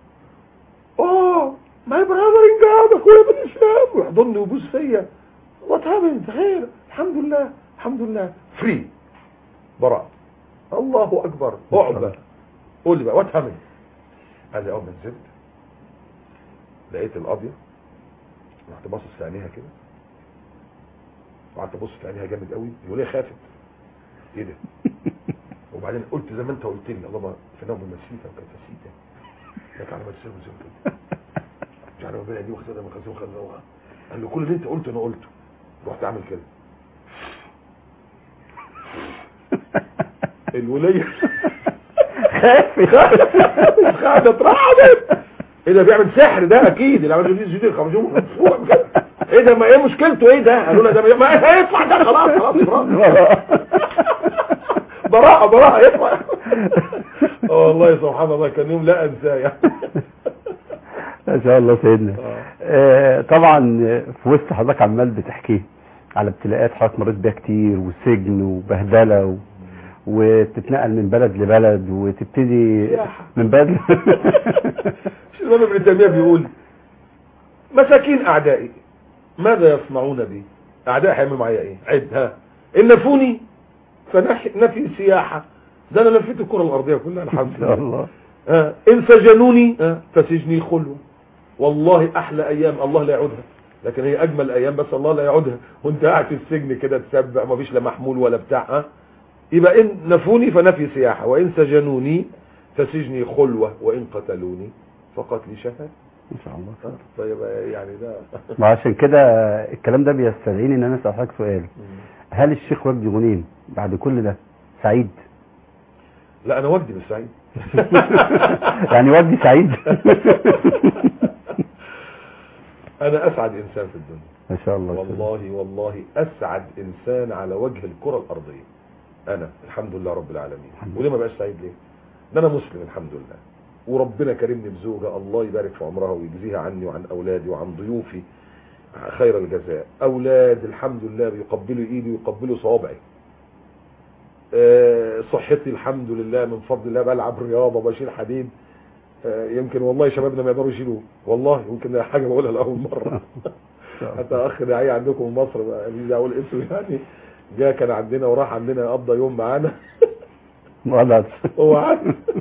Speaker 2: اه ماي براذر ان جاد اخويا بالاسلام ويحضني ويبوس فيا وات هابند خير الحمد لله الحمد لله فري براء الله اكبر اعبى قول لي بقى وات هابند قال لي اول ما نزلت لقيت القاضيه رحت باصص في عينيها كده وقعدت ابص في عينيها جامد قوي الوليه خافت ايه ده وبعدين قلت زي ما انت قلت لي اللهم في نوم المسيته وكانت مسيته لك على ما تسير وزي مش عارف بين دي وخدها من خزين وخدها قال له كل اللي انت قلته انا قلته رحت اعمل كده الوليه خافت اترعبت ايه ده بيعمل سحر ده اكيد اللي عمل جديد جديد خمسون ايه ده ما ايه مشكلته ايه ده قالوا له ده ما هيطلع ده خلاص خلاص خلاص براءة براءة يطلع اه والله سبحان الله كان يوم لا انساه يعني
Speaker 3: ما شاء الله سيدنا آه طبعا في وسط حضرتك عمال بتحكي على ابتلاءات حضرتك مريت بيها كتير وسجن وبهدله و... وتتنقل من بلد لبلد وتبتدي
Speaker 2: سياحة.
Speaker 3: من بلد ل-
Speaker 2: مش الإمام ابن تيمية بيقول مساكين أعدائي ماذا يصنعون بي أعدائي هيعملوا معايا إيه عد ها إن نفوني فنفي سياحة ده أنا لفيت الكرة الأرضية كلها الحمد
Speaker 3: ان شاء
Speaker 2: لله
Speaker 3: الله
Speaker 2: آه، إن سجنوني آه، فسجني خلوة والله أحلى أيام الله لا يعودها لكن هي أجمل أيام بس الله لا يعودها وأنت قاعد في السجن كده تسبح ما فيش لا محمول ولا بتاع ها يبقى إن نفوني فنفي سياحة وإن سجنوني فسجني خلوة وإن قتلوني فقتلي شهادة
Speaker 3: ان شاء الله
Speaker 2: آه، طيب يعني ده
Speaker 3: وعشان كده الكلام ده بيستدعيني ان انا اسال حضرتك سؤال هل الشيخ وجدي غنيم بعد كل ده سعيد
Speaker 2: لا أنا وجدي بالسعيد
Speaker 3: يعني وجدي سعيد
Speaker 2: أنا أسعد إنسان في الدنيا
Speaker 3: ما شاء الله
Speaker 2: والله والله اسعد انسان على وجه الكره الارضيه انا الحمد لله رب العالمين
Speaker 3: الحمد
Speaker 2: وليه ما بقاش سعيد ليه ده انا مسلم الحمد لله وربنا كرمني بزوجه الله يبارك في عمرها ويجزيها عني وعن اولادي وعن ضيوفي خير الجزاء اولاد الحمد لله بيقبلوا ايدي ويقبلوا صوابعي آه، صحتي الحمد لله من فضل الله بلعب رياضه بشيل حديد آه، يمكن والله شبابنا ما يقدروا يشيلوه والله يمكن ده حاجه بقولها لاول مره حتى اخ داعية عندكم في مصر بقى مش اقول اسمه يعني جاء كان عندنا وراح عندنا قضى يوم معانا
Speaker 3: غلط
Speaker 2: هو عارف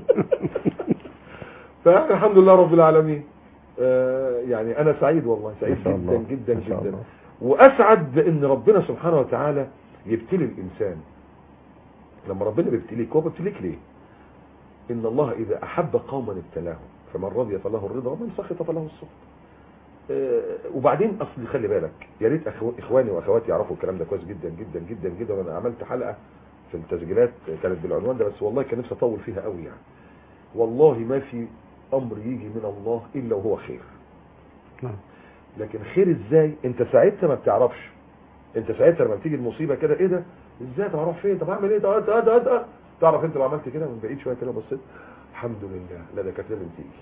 Speaker 2: فالحمد لله رب العالمين آه، يعني انا سعيد والله سعيد
Speaker 3: ما شاء
Speaker 2: جدا
Speaker 3: الله.
Speaker 2: جدا
Speaker 3: ما شاء
Speaker 2: جدا
Speaker 3: الله.
Speaker 2: واسعد بان ربنا سبحانه وتعالى يبتلي الانسان لما ربنا بيبتليك هو بيبتليك ليه ان الله اذا احب قوما ابتلاهم فمن رضي فله الرضا ومن سخط فله السخط آه، وبعدين اصل خلي بالك يا ريت أخو- اخواني واخواتي يعرفوا الكلام ده كويس جدا جدا جدا جدا وانا عملت حلقه في التسجيلات كانت بالعنوان ده بس والله كان نفسي اطول فيها قوي يعني والله ما في امر يجي من الله الا وهو خير
Speaker 3: نعم.
Speaker 2: لكن خير ازاي انت ساعتها ما بتعرفش انت ساعتها لما بتيجي المصيبه كده ايه ده ازاي طب اروح فين طب اعمل ايه ده ده ده ده تعرف انت لو عملت كده من بعيد شويه كده بصيت الحمد لله لا ده كانت لازم تيجي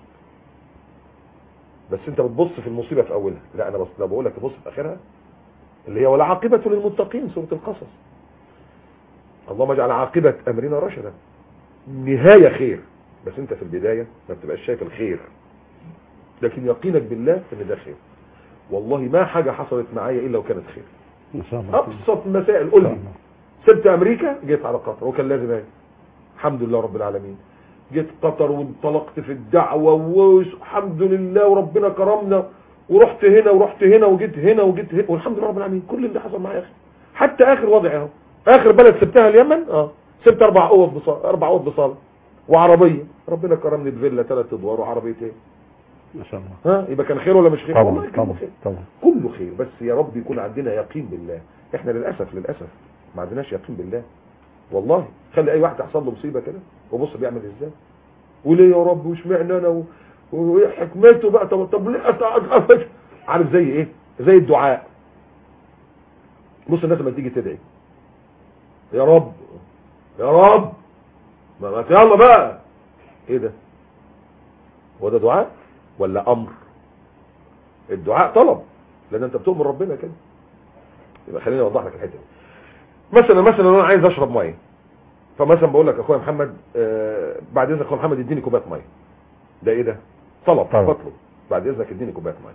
Speaker 2: بس انت بتبص في المصيبه في اولها لا انا بص لو بقول لك تبص في اخرها اللي هي والعاقبه للمتقين سوره القصص اللهم اجعل عاقبه امرنا رشدا نهايه خير بس انت في البدايه ما بتبقاش شايف الخير لكن يقينك بالله ان ده خير والله ما حاجه حصلت معايا الا وكانت خير
Speaker 3: ما شاء الله
Speaker 2: ابسط مسائل قول لي سبت امريكا جيت على قطر وكان لازم اجي الحمد لله رب العالمين جيت قطر وانطلقت في الدعوه والحمد لله وربنا كرمنا ورحت هنا ورحت هنا وجيت هنا وجيت هنا والحمد لله رب العالمين كل اللي حصل معايا اخر حتى اخر وضع اهو اخر بلد سبتها اليمن اه سبت اربع اوض بصاله اربع اوض بصاله وعربيه ربنا كرمني بفيلا ثلاث ادوار وعربيتين
Speaker 3: ما شاء الله
Speaker 2: ها يبقى كان خير ولا مش خير
Speaker 3: طبعا
Speaker 2: والله كله
Speaker 3: طبعا
Speaker 2: خير
Speaker 3: طبعا
Speaker 2: كله خير بس يا رب يكون عندنا يقين بالله احنا للاسف للاسف ما عندناش يقين بالله والله خلي اي واحد تحصل له مصيبه كده وبص بيعمل ازاي وليه يا رب واشمعنى انا و- وايه حكمته بقى طب طب ليه أتع- عارف زي ايه زي الدعاء بص الناس لما تيجي تدعي يا رب يا رب ما ما يلا بقى ايه ده هو ده دعاء ولا امر الدعاء طلب لان انت بتؤمر ربنا كده يبقى خليني اوضح لك الحته دي مثلا مثلا انا عايز اشرب ميه فمثلا بقول لك اخويا محمد آه بعد اذنك اخويا محمد اديني كوبايه ميه ده ايه ده طلب
Speaker 3: طلب.
Speaker 2: بطلب بعد اذنك اديني كوبايه ميه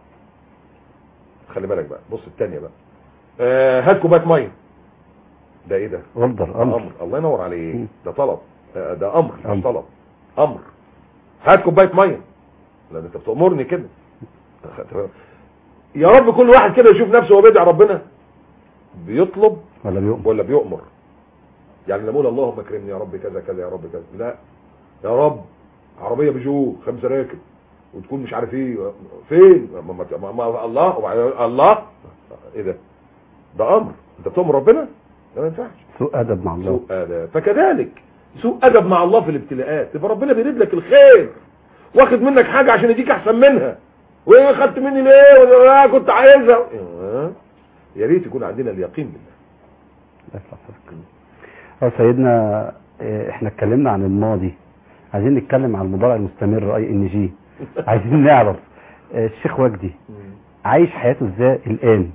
Speaker 2: خلي بالك بقى بص الثانيه بقى آه هات كوبايه ميه ده ايه ده
Speaker 3: اوردر
Speaker 2: ده
Speaker 3: امر
Speaker 2: امر الله ينور عليك
Speaker 3: مم.
Speaker 2: ده طلب آه، ده امر
Speaker 3: أمر.
Speaker 2: مش طلب امر هات كوبايه ميه لان انت بتامرني كده تمام. يا رب كل واحد كده يشوف نفسه وهو بيدعي ربنا بيطلب
Speaker 3: ولا بيؤمن
Speaker 2: ولا بيؤمر يعني لما اقول اللهم اكرمني يا رب كذا كذا يا رب كذا لا يا رب عربيه بيجو خمسه راكب وتكون مش عارف ايه فين ما ما ما ما الله وبعدين الله ايه ده ده امر انت بتؤمر ربنا ده ما ينفعش
Speaker 3: سوء ادب مع الله
Speaker 2: سوء ادب فكذلك سوء ادب مع الله في الابتلاءات يبقى ربنا بيريد لك الخير واخد منك حاجه عشان يديك احسن منها وايه خدت مني ليه ولا آه كنت عايزها آه. يا ريت يكون عندنا اليقين بالله
Speaker 3: الله يصلح حالك. اه سيدنا آه، احنا اتكلمنا عن الماضي عايزين نتكلم عن المضارع المستمر اي ان جي عايزين نعرف آه، الشيخ وجدي عايش حياته ازاي الان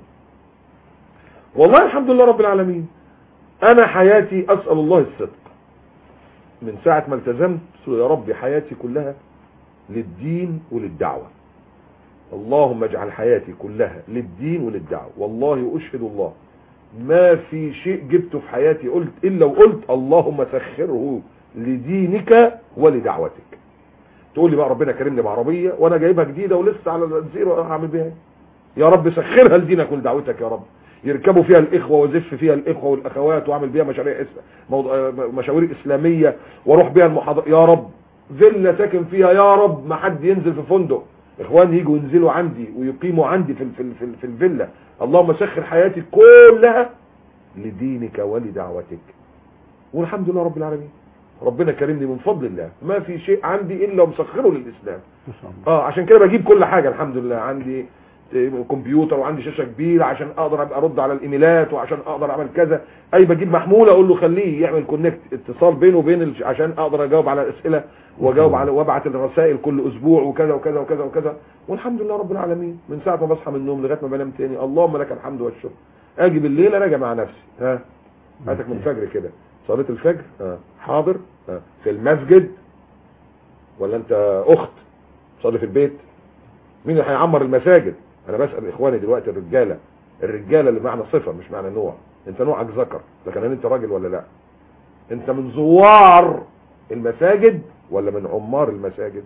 Speaker 2: والله الحمد لله رب العالمين انا حياتي اسال الله الصدق من ساعه ما التزمت قلت له يا رب حياتي كلها للدين وللدعوه اللهم اجعل حياتي كلها للدين وللدعوه والله اشهد الله ما في شيء جبته في حياتي قلت الا وقلت اللهم سخره لدينك ولدعوتك تقول لي بقى ربنا كرمني بعربيه وانا جايبها جديده ولسه على الزيرو هعمل بيها ايه يا رب سخرها لدينك ولدعوتك يا رب يركبوا فيها الاخوه وازف فيها الاخوه والاخوات واعمل بيها مشاريع إس... موضوع... آه، مشاوير اسلاميه واروح بيها المحاضرات يا رب فيلا ساكن فيها يا رب ما حد ينزل في فندق اخواني يجوا ينزلوا عندي ويقيموا عندي في ال- في ال- في, ال- في الفيلا اللهم سخر حياتي كلها لدينك ولدعوتك والحمد لله رب العالمين ربنا كرمني من فضل الله ما في شيء عندي الا مسخره للاسلام
Speaker 3: ما شاء الله
Speaker 2: اه عشان كده بجيب كل حاجه الحمد لله عندي كمبيوتر وعندي شاشه كبيره عشان اقدر ابقى ارد على الايميلات وعشان اقدر اعمل كذا اي بجيب محمول اقول له خليه يعمل كونكت اتصال بينه وبين الج- عشان اقدر اجاوب على الاسئله واجاوب على وابعت الرسائل كل اسبوع وكذا وكذا وكذا وكذا والحمد لله رب العالمين من ساعه ما بصحى من النوم لغايه ما بنام تاني اللهم لك الحمد والشكر اجي بالليل اراجع مع نفسي ها هاتك من الفجر كده صلاه الفجر ها حاضر ها في المسجد ولا انت اخت صلي في البيت مين اللي هيعمر المساجد انا بسال اخواني دلوقتي الرجاله الرجاله اللي معنى صفه مش معنى نوع انت نوعك ذكر لكن هل انت راجل ولا لا انت من زوار المساجد ولا من عمار المساجد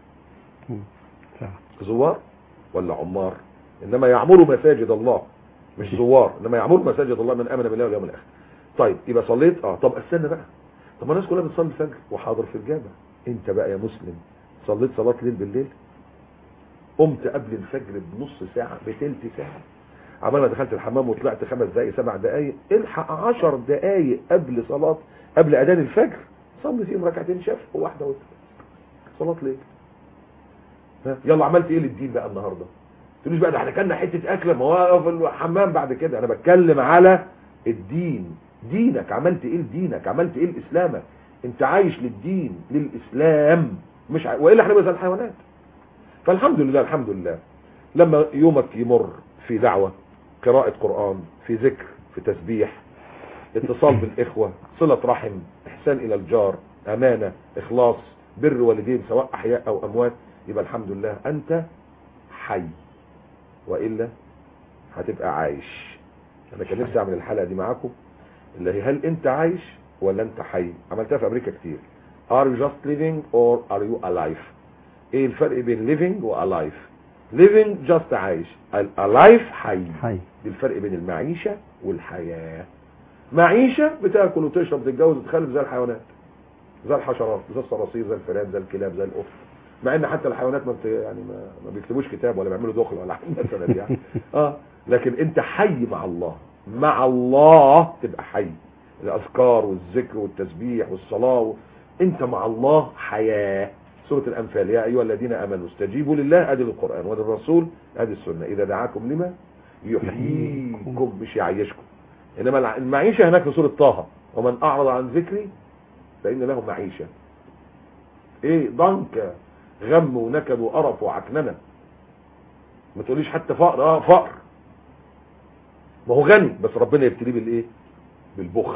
Speaker 3: فعلا.
Speaker 2: زوار ولا عمار انما يعمروا مساجد الله مش زوار انما يعمروا مساجد الله من امن بالله واليوم الاخر طيب يبقى صليت اه طب استنى بقى طب ما الناس كلها بتصلي الفجر وحاضر في الجامع انت بقى يا مسلم صليت صلاة ليل بالليل قمت قبل الفجر بنص ساعة بتلت ساعة عمال ما دخلت الحمام وطلعت خمس دقايق سبع دقايق الحق عشر دقايق قبل صلاة قبل اذان الفجر صلي فيهم ركعتين شفع وواحدة وتر صلاة ليل ها يلا عملت ايه للدين بقى النهارده تقوليش بقى ده احنا كلنا حته اكله ما هو في الحمام بعد كده انا بتكلم على الدين دينك عملت ايه لدينك عملت ايه لاسلامك انت عايش للدين للاسلام مش ع... والا احنا زي الحيوانات فالحمد لله الحمد لله لما يومك يمر في دعوه قراءه قران في ذكر في تسبيح اتصال بالاخوه صله رحم احسان الى الجار امانه اخلاص بر والدين سواء احياء او اموات يبقى الحمد لله انت حي والا هتبقى عايش انا كان نفسي اعمل الحلقه دي معاكم اللي هي هل انت عايش ولا انت حي عملتها في امريكا كتير are you just living or are you alive ايه الفرق بين living و alive living just عايش alive حي
Speaker 3: حي
Speaker 2: دي الفرق بين المعيشه والحياه معيشه بتاكل وتشرب تتجوز وتخلف زي الحيوانات زي الحشرات زي الصراصير زي الفئران زي الكلاب زي القطط مع ان حتى الحيوانات ما بت... يعني ما, ما بيكتبوش كتاب ولا بيعملوا دخل ولا حاجه مثلا يعني اه لكن انت حي مع الله مع الله تبقى حي الاذكار والذكر والتسبيح والصلاه و... انت مع الله حياه سوره الانفال يا ايها الذين امنوا استجيبوا لله ادي القران وللرسول ادي السنه اذا دعاكم لما يحييكم مش يعيشكم انما المعيشه هناك في سوره طه ومن اعرض عن ذكري فان له معيشه ايه ضنك غم ونكد وقرف وعكننه ما تقوليش حتى فقر اه فقر ما هو غني بس ربنا يبتليه بالايه بالبخل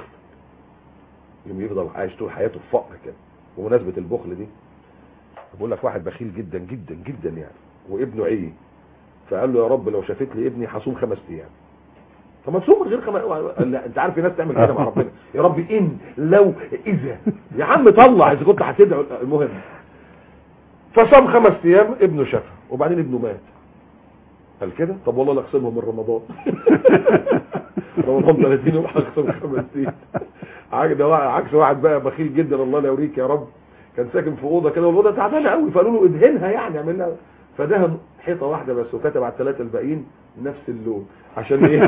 Speaker 2: يوم يفضل عايش طول حياته في فقر كده بمناسبه البخل دي بقول لك واحد بخيل جدا جدا جدا يعني وابنه عيه فقال له يا رب لو شافت لي ابني هصوم خمس ايام طب ما تصوم من غير خمس قال لا انت عارف في ناس تعمل كده مع ربنا يا رب ان لو اذا يا عم طلع اذا كنت هتدعو المهم فصام خمس ايام ابنه شفى وبعدين ابنه مات قال كده طب والله لا اقسمهم من رمضان رمضان 30 يوم هقسم خمس ايام عكس واحد بقى بخيل جدا الله لا يوريك يا رب كان ساكن في اوضه كده والاوضه تعبانه قوي فقالوا له ادهنها يعني اعمل لها فدهن حيطه واحده بس وكتب على الثلاثه الباقيين نفس اللون عشان ايه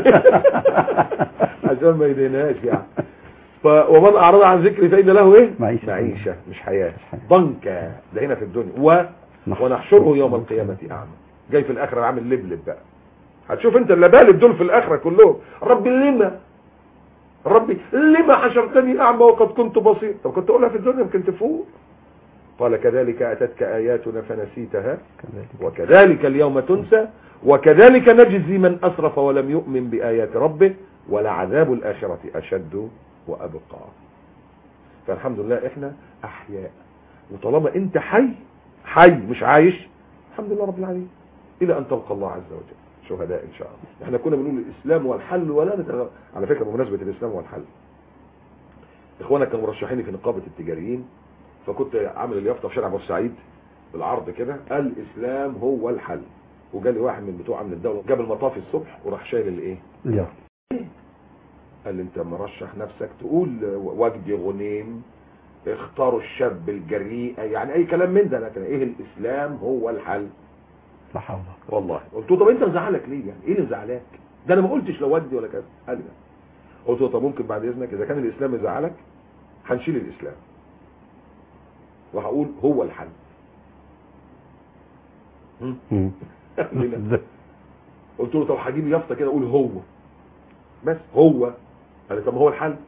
Speaker 2: عشان ما يدهنهاش يعني ف ومن اعرض عن ذكري فان له ايه
Speaker 3: معيشة.
Speaker 2: معيشه مش حياه ضنكا ده هنا في الدنيا و ونحشره يوم القيامه اعمى جاي في الاخره عامل لبلب بقى هتشوف انت اللبالب دول في الاخره كلهم ربي لما ربي لما حشرتني اعمى وقد كنت بصير طب كنت اقولها في الدنيا يمكن تفوق قال كذلك اتتك اياتنا فنسيتها
Speaker 3: كذلك
Speaker 2: وكذلك اليوم تنسى وكذلك نجزي من اسرف ولم يؤمن بايات ربه ولعذاب الاخره اشد وابقى فالحمد لله احنا احياء وطالما انت حي حي مش عايش الحمد لله رب العالمين الى ان تلقى الله عز وجل شهداء ان شاء الله احنا كنا بنقول الاسلام والحل ولا نتغ... على فكره بمناسبه الاسلام والحل اخوانا كانوا مرشحيني في نقابه التجاريين فكنت عامل اليافطه في شارع ابو سعيد بالعرض كده الاسلام هو الحل وجالي واحد من بتوع امن الدوله جاب المطافي الصبح وراح شايل الايه
Speaker 3: اليوم
Speaker 2: قال لي انت مرشح نفسك تقول وجدي غنيم اختاروا الشاب الجريء يعني اي كلام من ده لكن ايه الاسلام هو الحل
Speaker 3: لا حول
Speaker 2: والله قلت له طب انت مزعلك ليه يعني ايه اللي مزعلاك ده انا ما قلتش لو وجدي ولا كذا قال لي لا قلت له طب ممكن بعد اذنك اذا كان الاسلام مزعلك هنشيل الاسلام وهقول هو الحل هم؟
Speaker 3: مم.
Speaker 2: قال لي لا. قلت له طب هجيب يافطه كده اقول هو بس هو قال لي طب ما هو الحل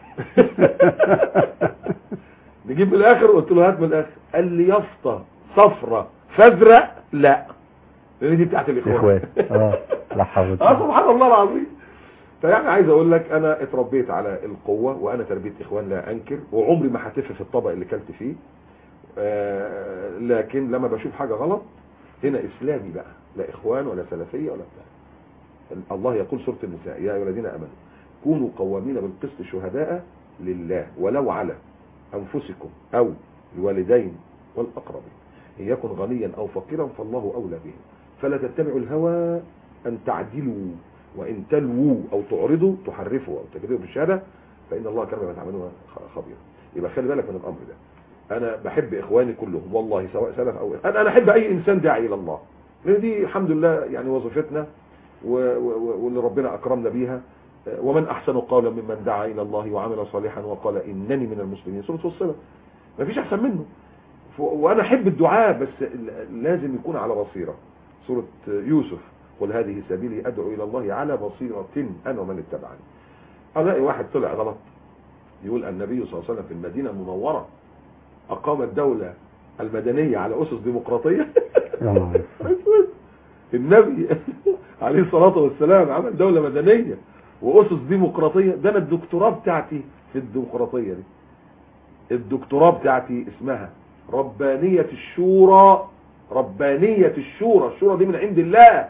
Speaker 2: نجيب من الاخر قلت له هات من الاخر قال لي يافطه صفرة فازرق لا لان دي بتاعت الاخوان
Speaker 3: اخوات اه لا حول
Speaker 2: اه سبحان الله العظيم فيعني عايز اقول لك انا اتربيت على القوه وانا تربيه اخوان لا انكر وعمري ما هتف في الطبق اللي كلت فيه آه لكن لما بشوف حاجه غلط هنا اسلامي بقى لا اخوان ولا سلفيه ولا بتاع الله يقول سوره النساء يا ايها الذين امنوا كونوا قوامين بالقسط شهداء لله ولو على انفسكم او الوالدين والاقربين ان يكن غنيا او فقيرا فالله اولى بهم فلا تتبعوا الهوى ان تعدلوا وان تلووا او تعرضوا تحرفوا او تكذبوا بالشهاده فان الله كان بما تعملون خ- خبيرا يبقى خلي بالك من الامر ده انا بحب اخواني كلهم والله سواء سلف او انا انا احب اي انسان داعي الى الله لان دي الحمد لله يعني وظيفتنا و- و- واللي ربنا اكرمنا بيها ومن احسن قولا ممن دعا الى الله وعمل صالحا وقال انني من المسلمين سوره الصله مفيش احسن منه ف- وانا احب الدعاء بس ال- لازم يكون على بصيره سوره يوسف قل هذه سبيلي ادعو الى الله على بصيره انا ومن اتبعني الاقي واحد طلع غلط يقول النبي صلى الله عليه وسلم في المدينه المنوره اقام الدوله المدنيه على اسس ديمقراطيه
Speaker 3: يا نهار
Speaker 2: أسود. النبي عليه الصلاة والسلام عمل دولة مدنية وأسس ديمقراطية ده أنا الدكتوراه بتاعتي في الديمقراطية دي الدكتوراه بتاعتي اسمها ربانية الشورى ربانية الشورى الشورى دي من عند الله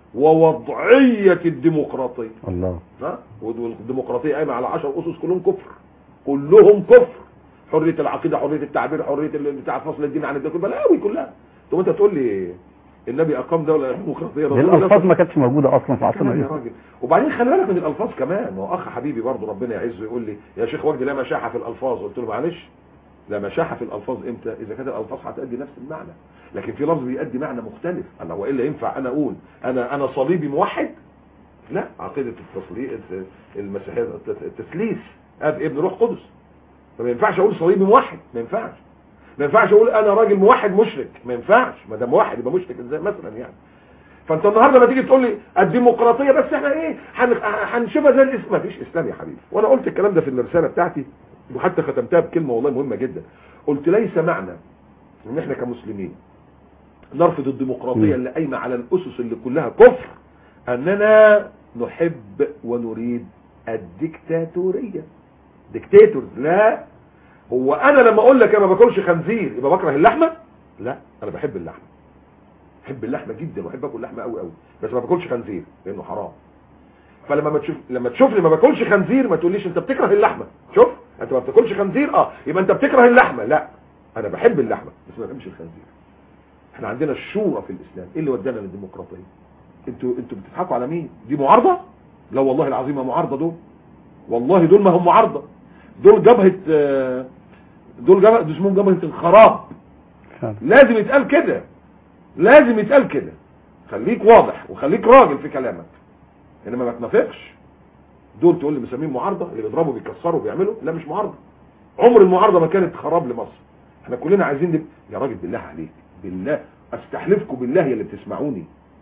Speaker 2: ووضعية الديمقراطية
Speaker 3: الله
Speaker 2: ها والديمقراطيه قايمه على 10 اسس كلهم كفر كلهم كفر حريه العقيده حريه التعبير حريه ال- بتاع فصل الدين عن الدين بلاوي كلها طب انت تقول لي النبي اقام دوله ديمقراطيه
Speaker 3: دي
Speaker 2: رسول الله
Speaker 3: الالفاظ ما كانتش موجوده اصلا في عصرنا
Speaker 2: كمان يا
Speaker 3: دي
Speaker 2: راجل وبعدين خلي بالك من الالفاظ كمان ما هو اخ حبيبي برضه ربنا يعزه يقول لي يا شيخ وجدي لا مشاحه في الالفاظ قلت له معلش لا مشاحه في الالفاظ امتى اذا كانت الالفاظ هتؤدي نفس المعنى لكن في لفظ بيؤدي معنى مختلف انا والا ينفع انا اقول انا انا صليبي موحد لا عقيده التصليح المسيحيه التثليث اب ابن روح قدس فما ينفعش اقول صليبي موحد ما ينفعش ما ينفعش اقول انا راجل موحد مشرك ما ينفعش ما دام موحد يبقى مشرك ازاي مثلا يعني فانت النهارده لما تيجي تقول لي الديمقراطيه بس احنا ايه هن- هنشوفها زي الاسلام ما فيش اسلام يا حبيبي وانا قلت الكلام ده في الرساله بتاعتي وحتى ختمتها بكلمه والله مهمه جدا قلت ليس معنى ان احنا كمسلمين نرفض الديمقراطيه اللي قايمه على الاسس اللي كلها كفر اننا نحب ونريد الديكتاتوريه ديكتاتور لا هو انا لما اقول لك انا ما باكلش خنزير يبقى بكره اللحمه لا انا بحب اللحمه بحب اللحمه جدا وبحب اكل لحمه قوي قوي بس ما باكلش خنزير لانه حرام فلما ما تشوف لما تشوفني ما باكلش خنزير ما تقوليش انت بتكره اللحمه شوف انت ما بتاكلش خنزير اه يبقى انت بتكره اللحمه لا انا بحب اللحمه بس ما بحبش الخنزير احنا عندنا الشورى في الاسلام ايه اللي ودانا للديمقراطيه انتوا انتوا بتضحكوا على مين دي معارضه لا والله العظيم ما معارضه دول والله دول ما هم معارضه دول جبهه آه، دول جبهه دول اسمهم جبهه الخراب
Speaker 3: فعلا.
Speaker 2: لازم يتقال كده لازم يتقال كده خليك واضح وخليك راجل في كلامك انما ما تنافقش دول تقول لي مسمين معارضه اللي بيضربوا بيكسروا بيعملوا لا مش معارضه عمر المعارضه ما كانت خراب لمصر احنا كلنا عايزين نب... يا راجل بالله عليك بالله استحلفكم بالله يا اللي بتسمعوني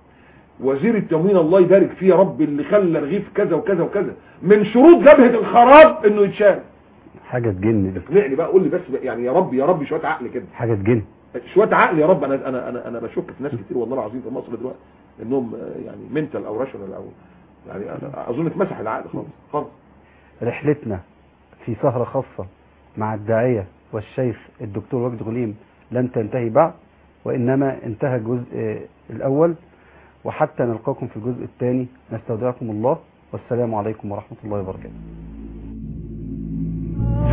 Speaker 2: وزير التموين الله يبارك فيه يا رب اللي خلى رغيف كذا وكذا وكذا من شروط جبهه الخراب انه يتشال
Speaker 3: حاجه تجن
Speaker 2: اقنعني بقى قول لي بس بقى يعني يا رب يا رب شويه عقل كده
Speaker 3: حاجه تجن
Speaker 2: شويه عقل يا رب انا انا انا انا بشك في ناس كتير والله العظيم في مصر دلوقتي انهم آه، يعني منتال او راشونال او يعني أنا اظن اتمسح العقل خالص خالص
Speaker 3: رحلتنا في سهرة خاصة مع الداعية والشيخ الدكتور وجد غنيم لن تنتهي بعد وإنما انتهى الجزء آه، الأول وحتى نلقاكم في الجزء الثاني نستودعكم الله والسلام عليكم ورحمة الله وبركاته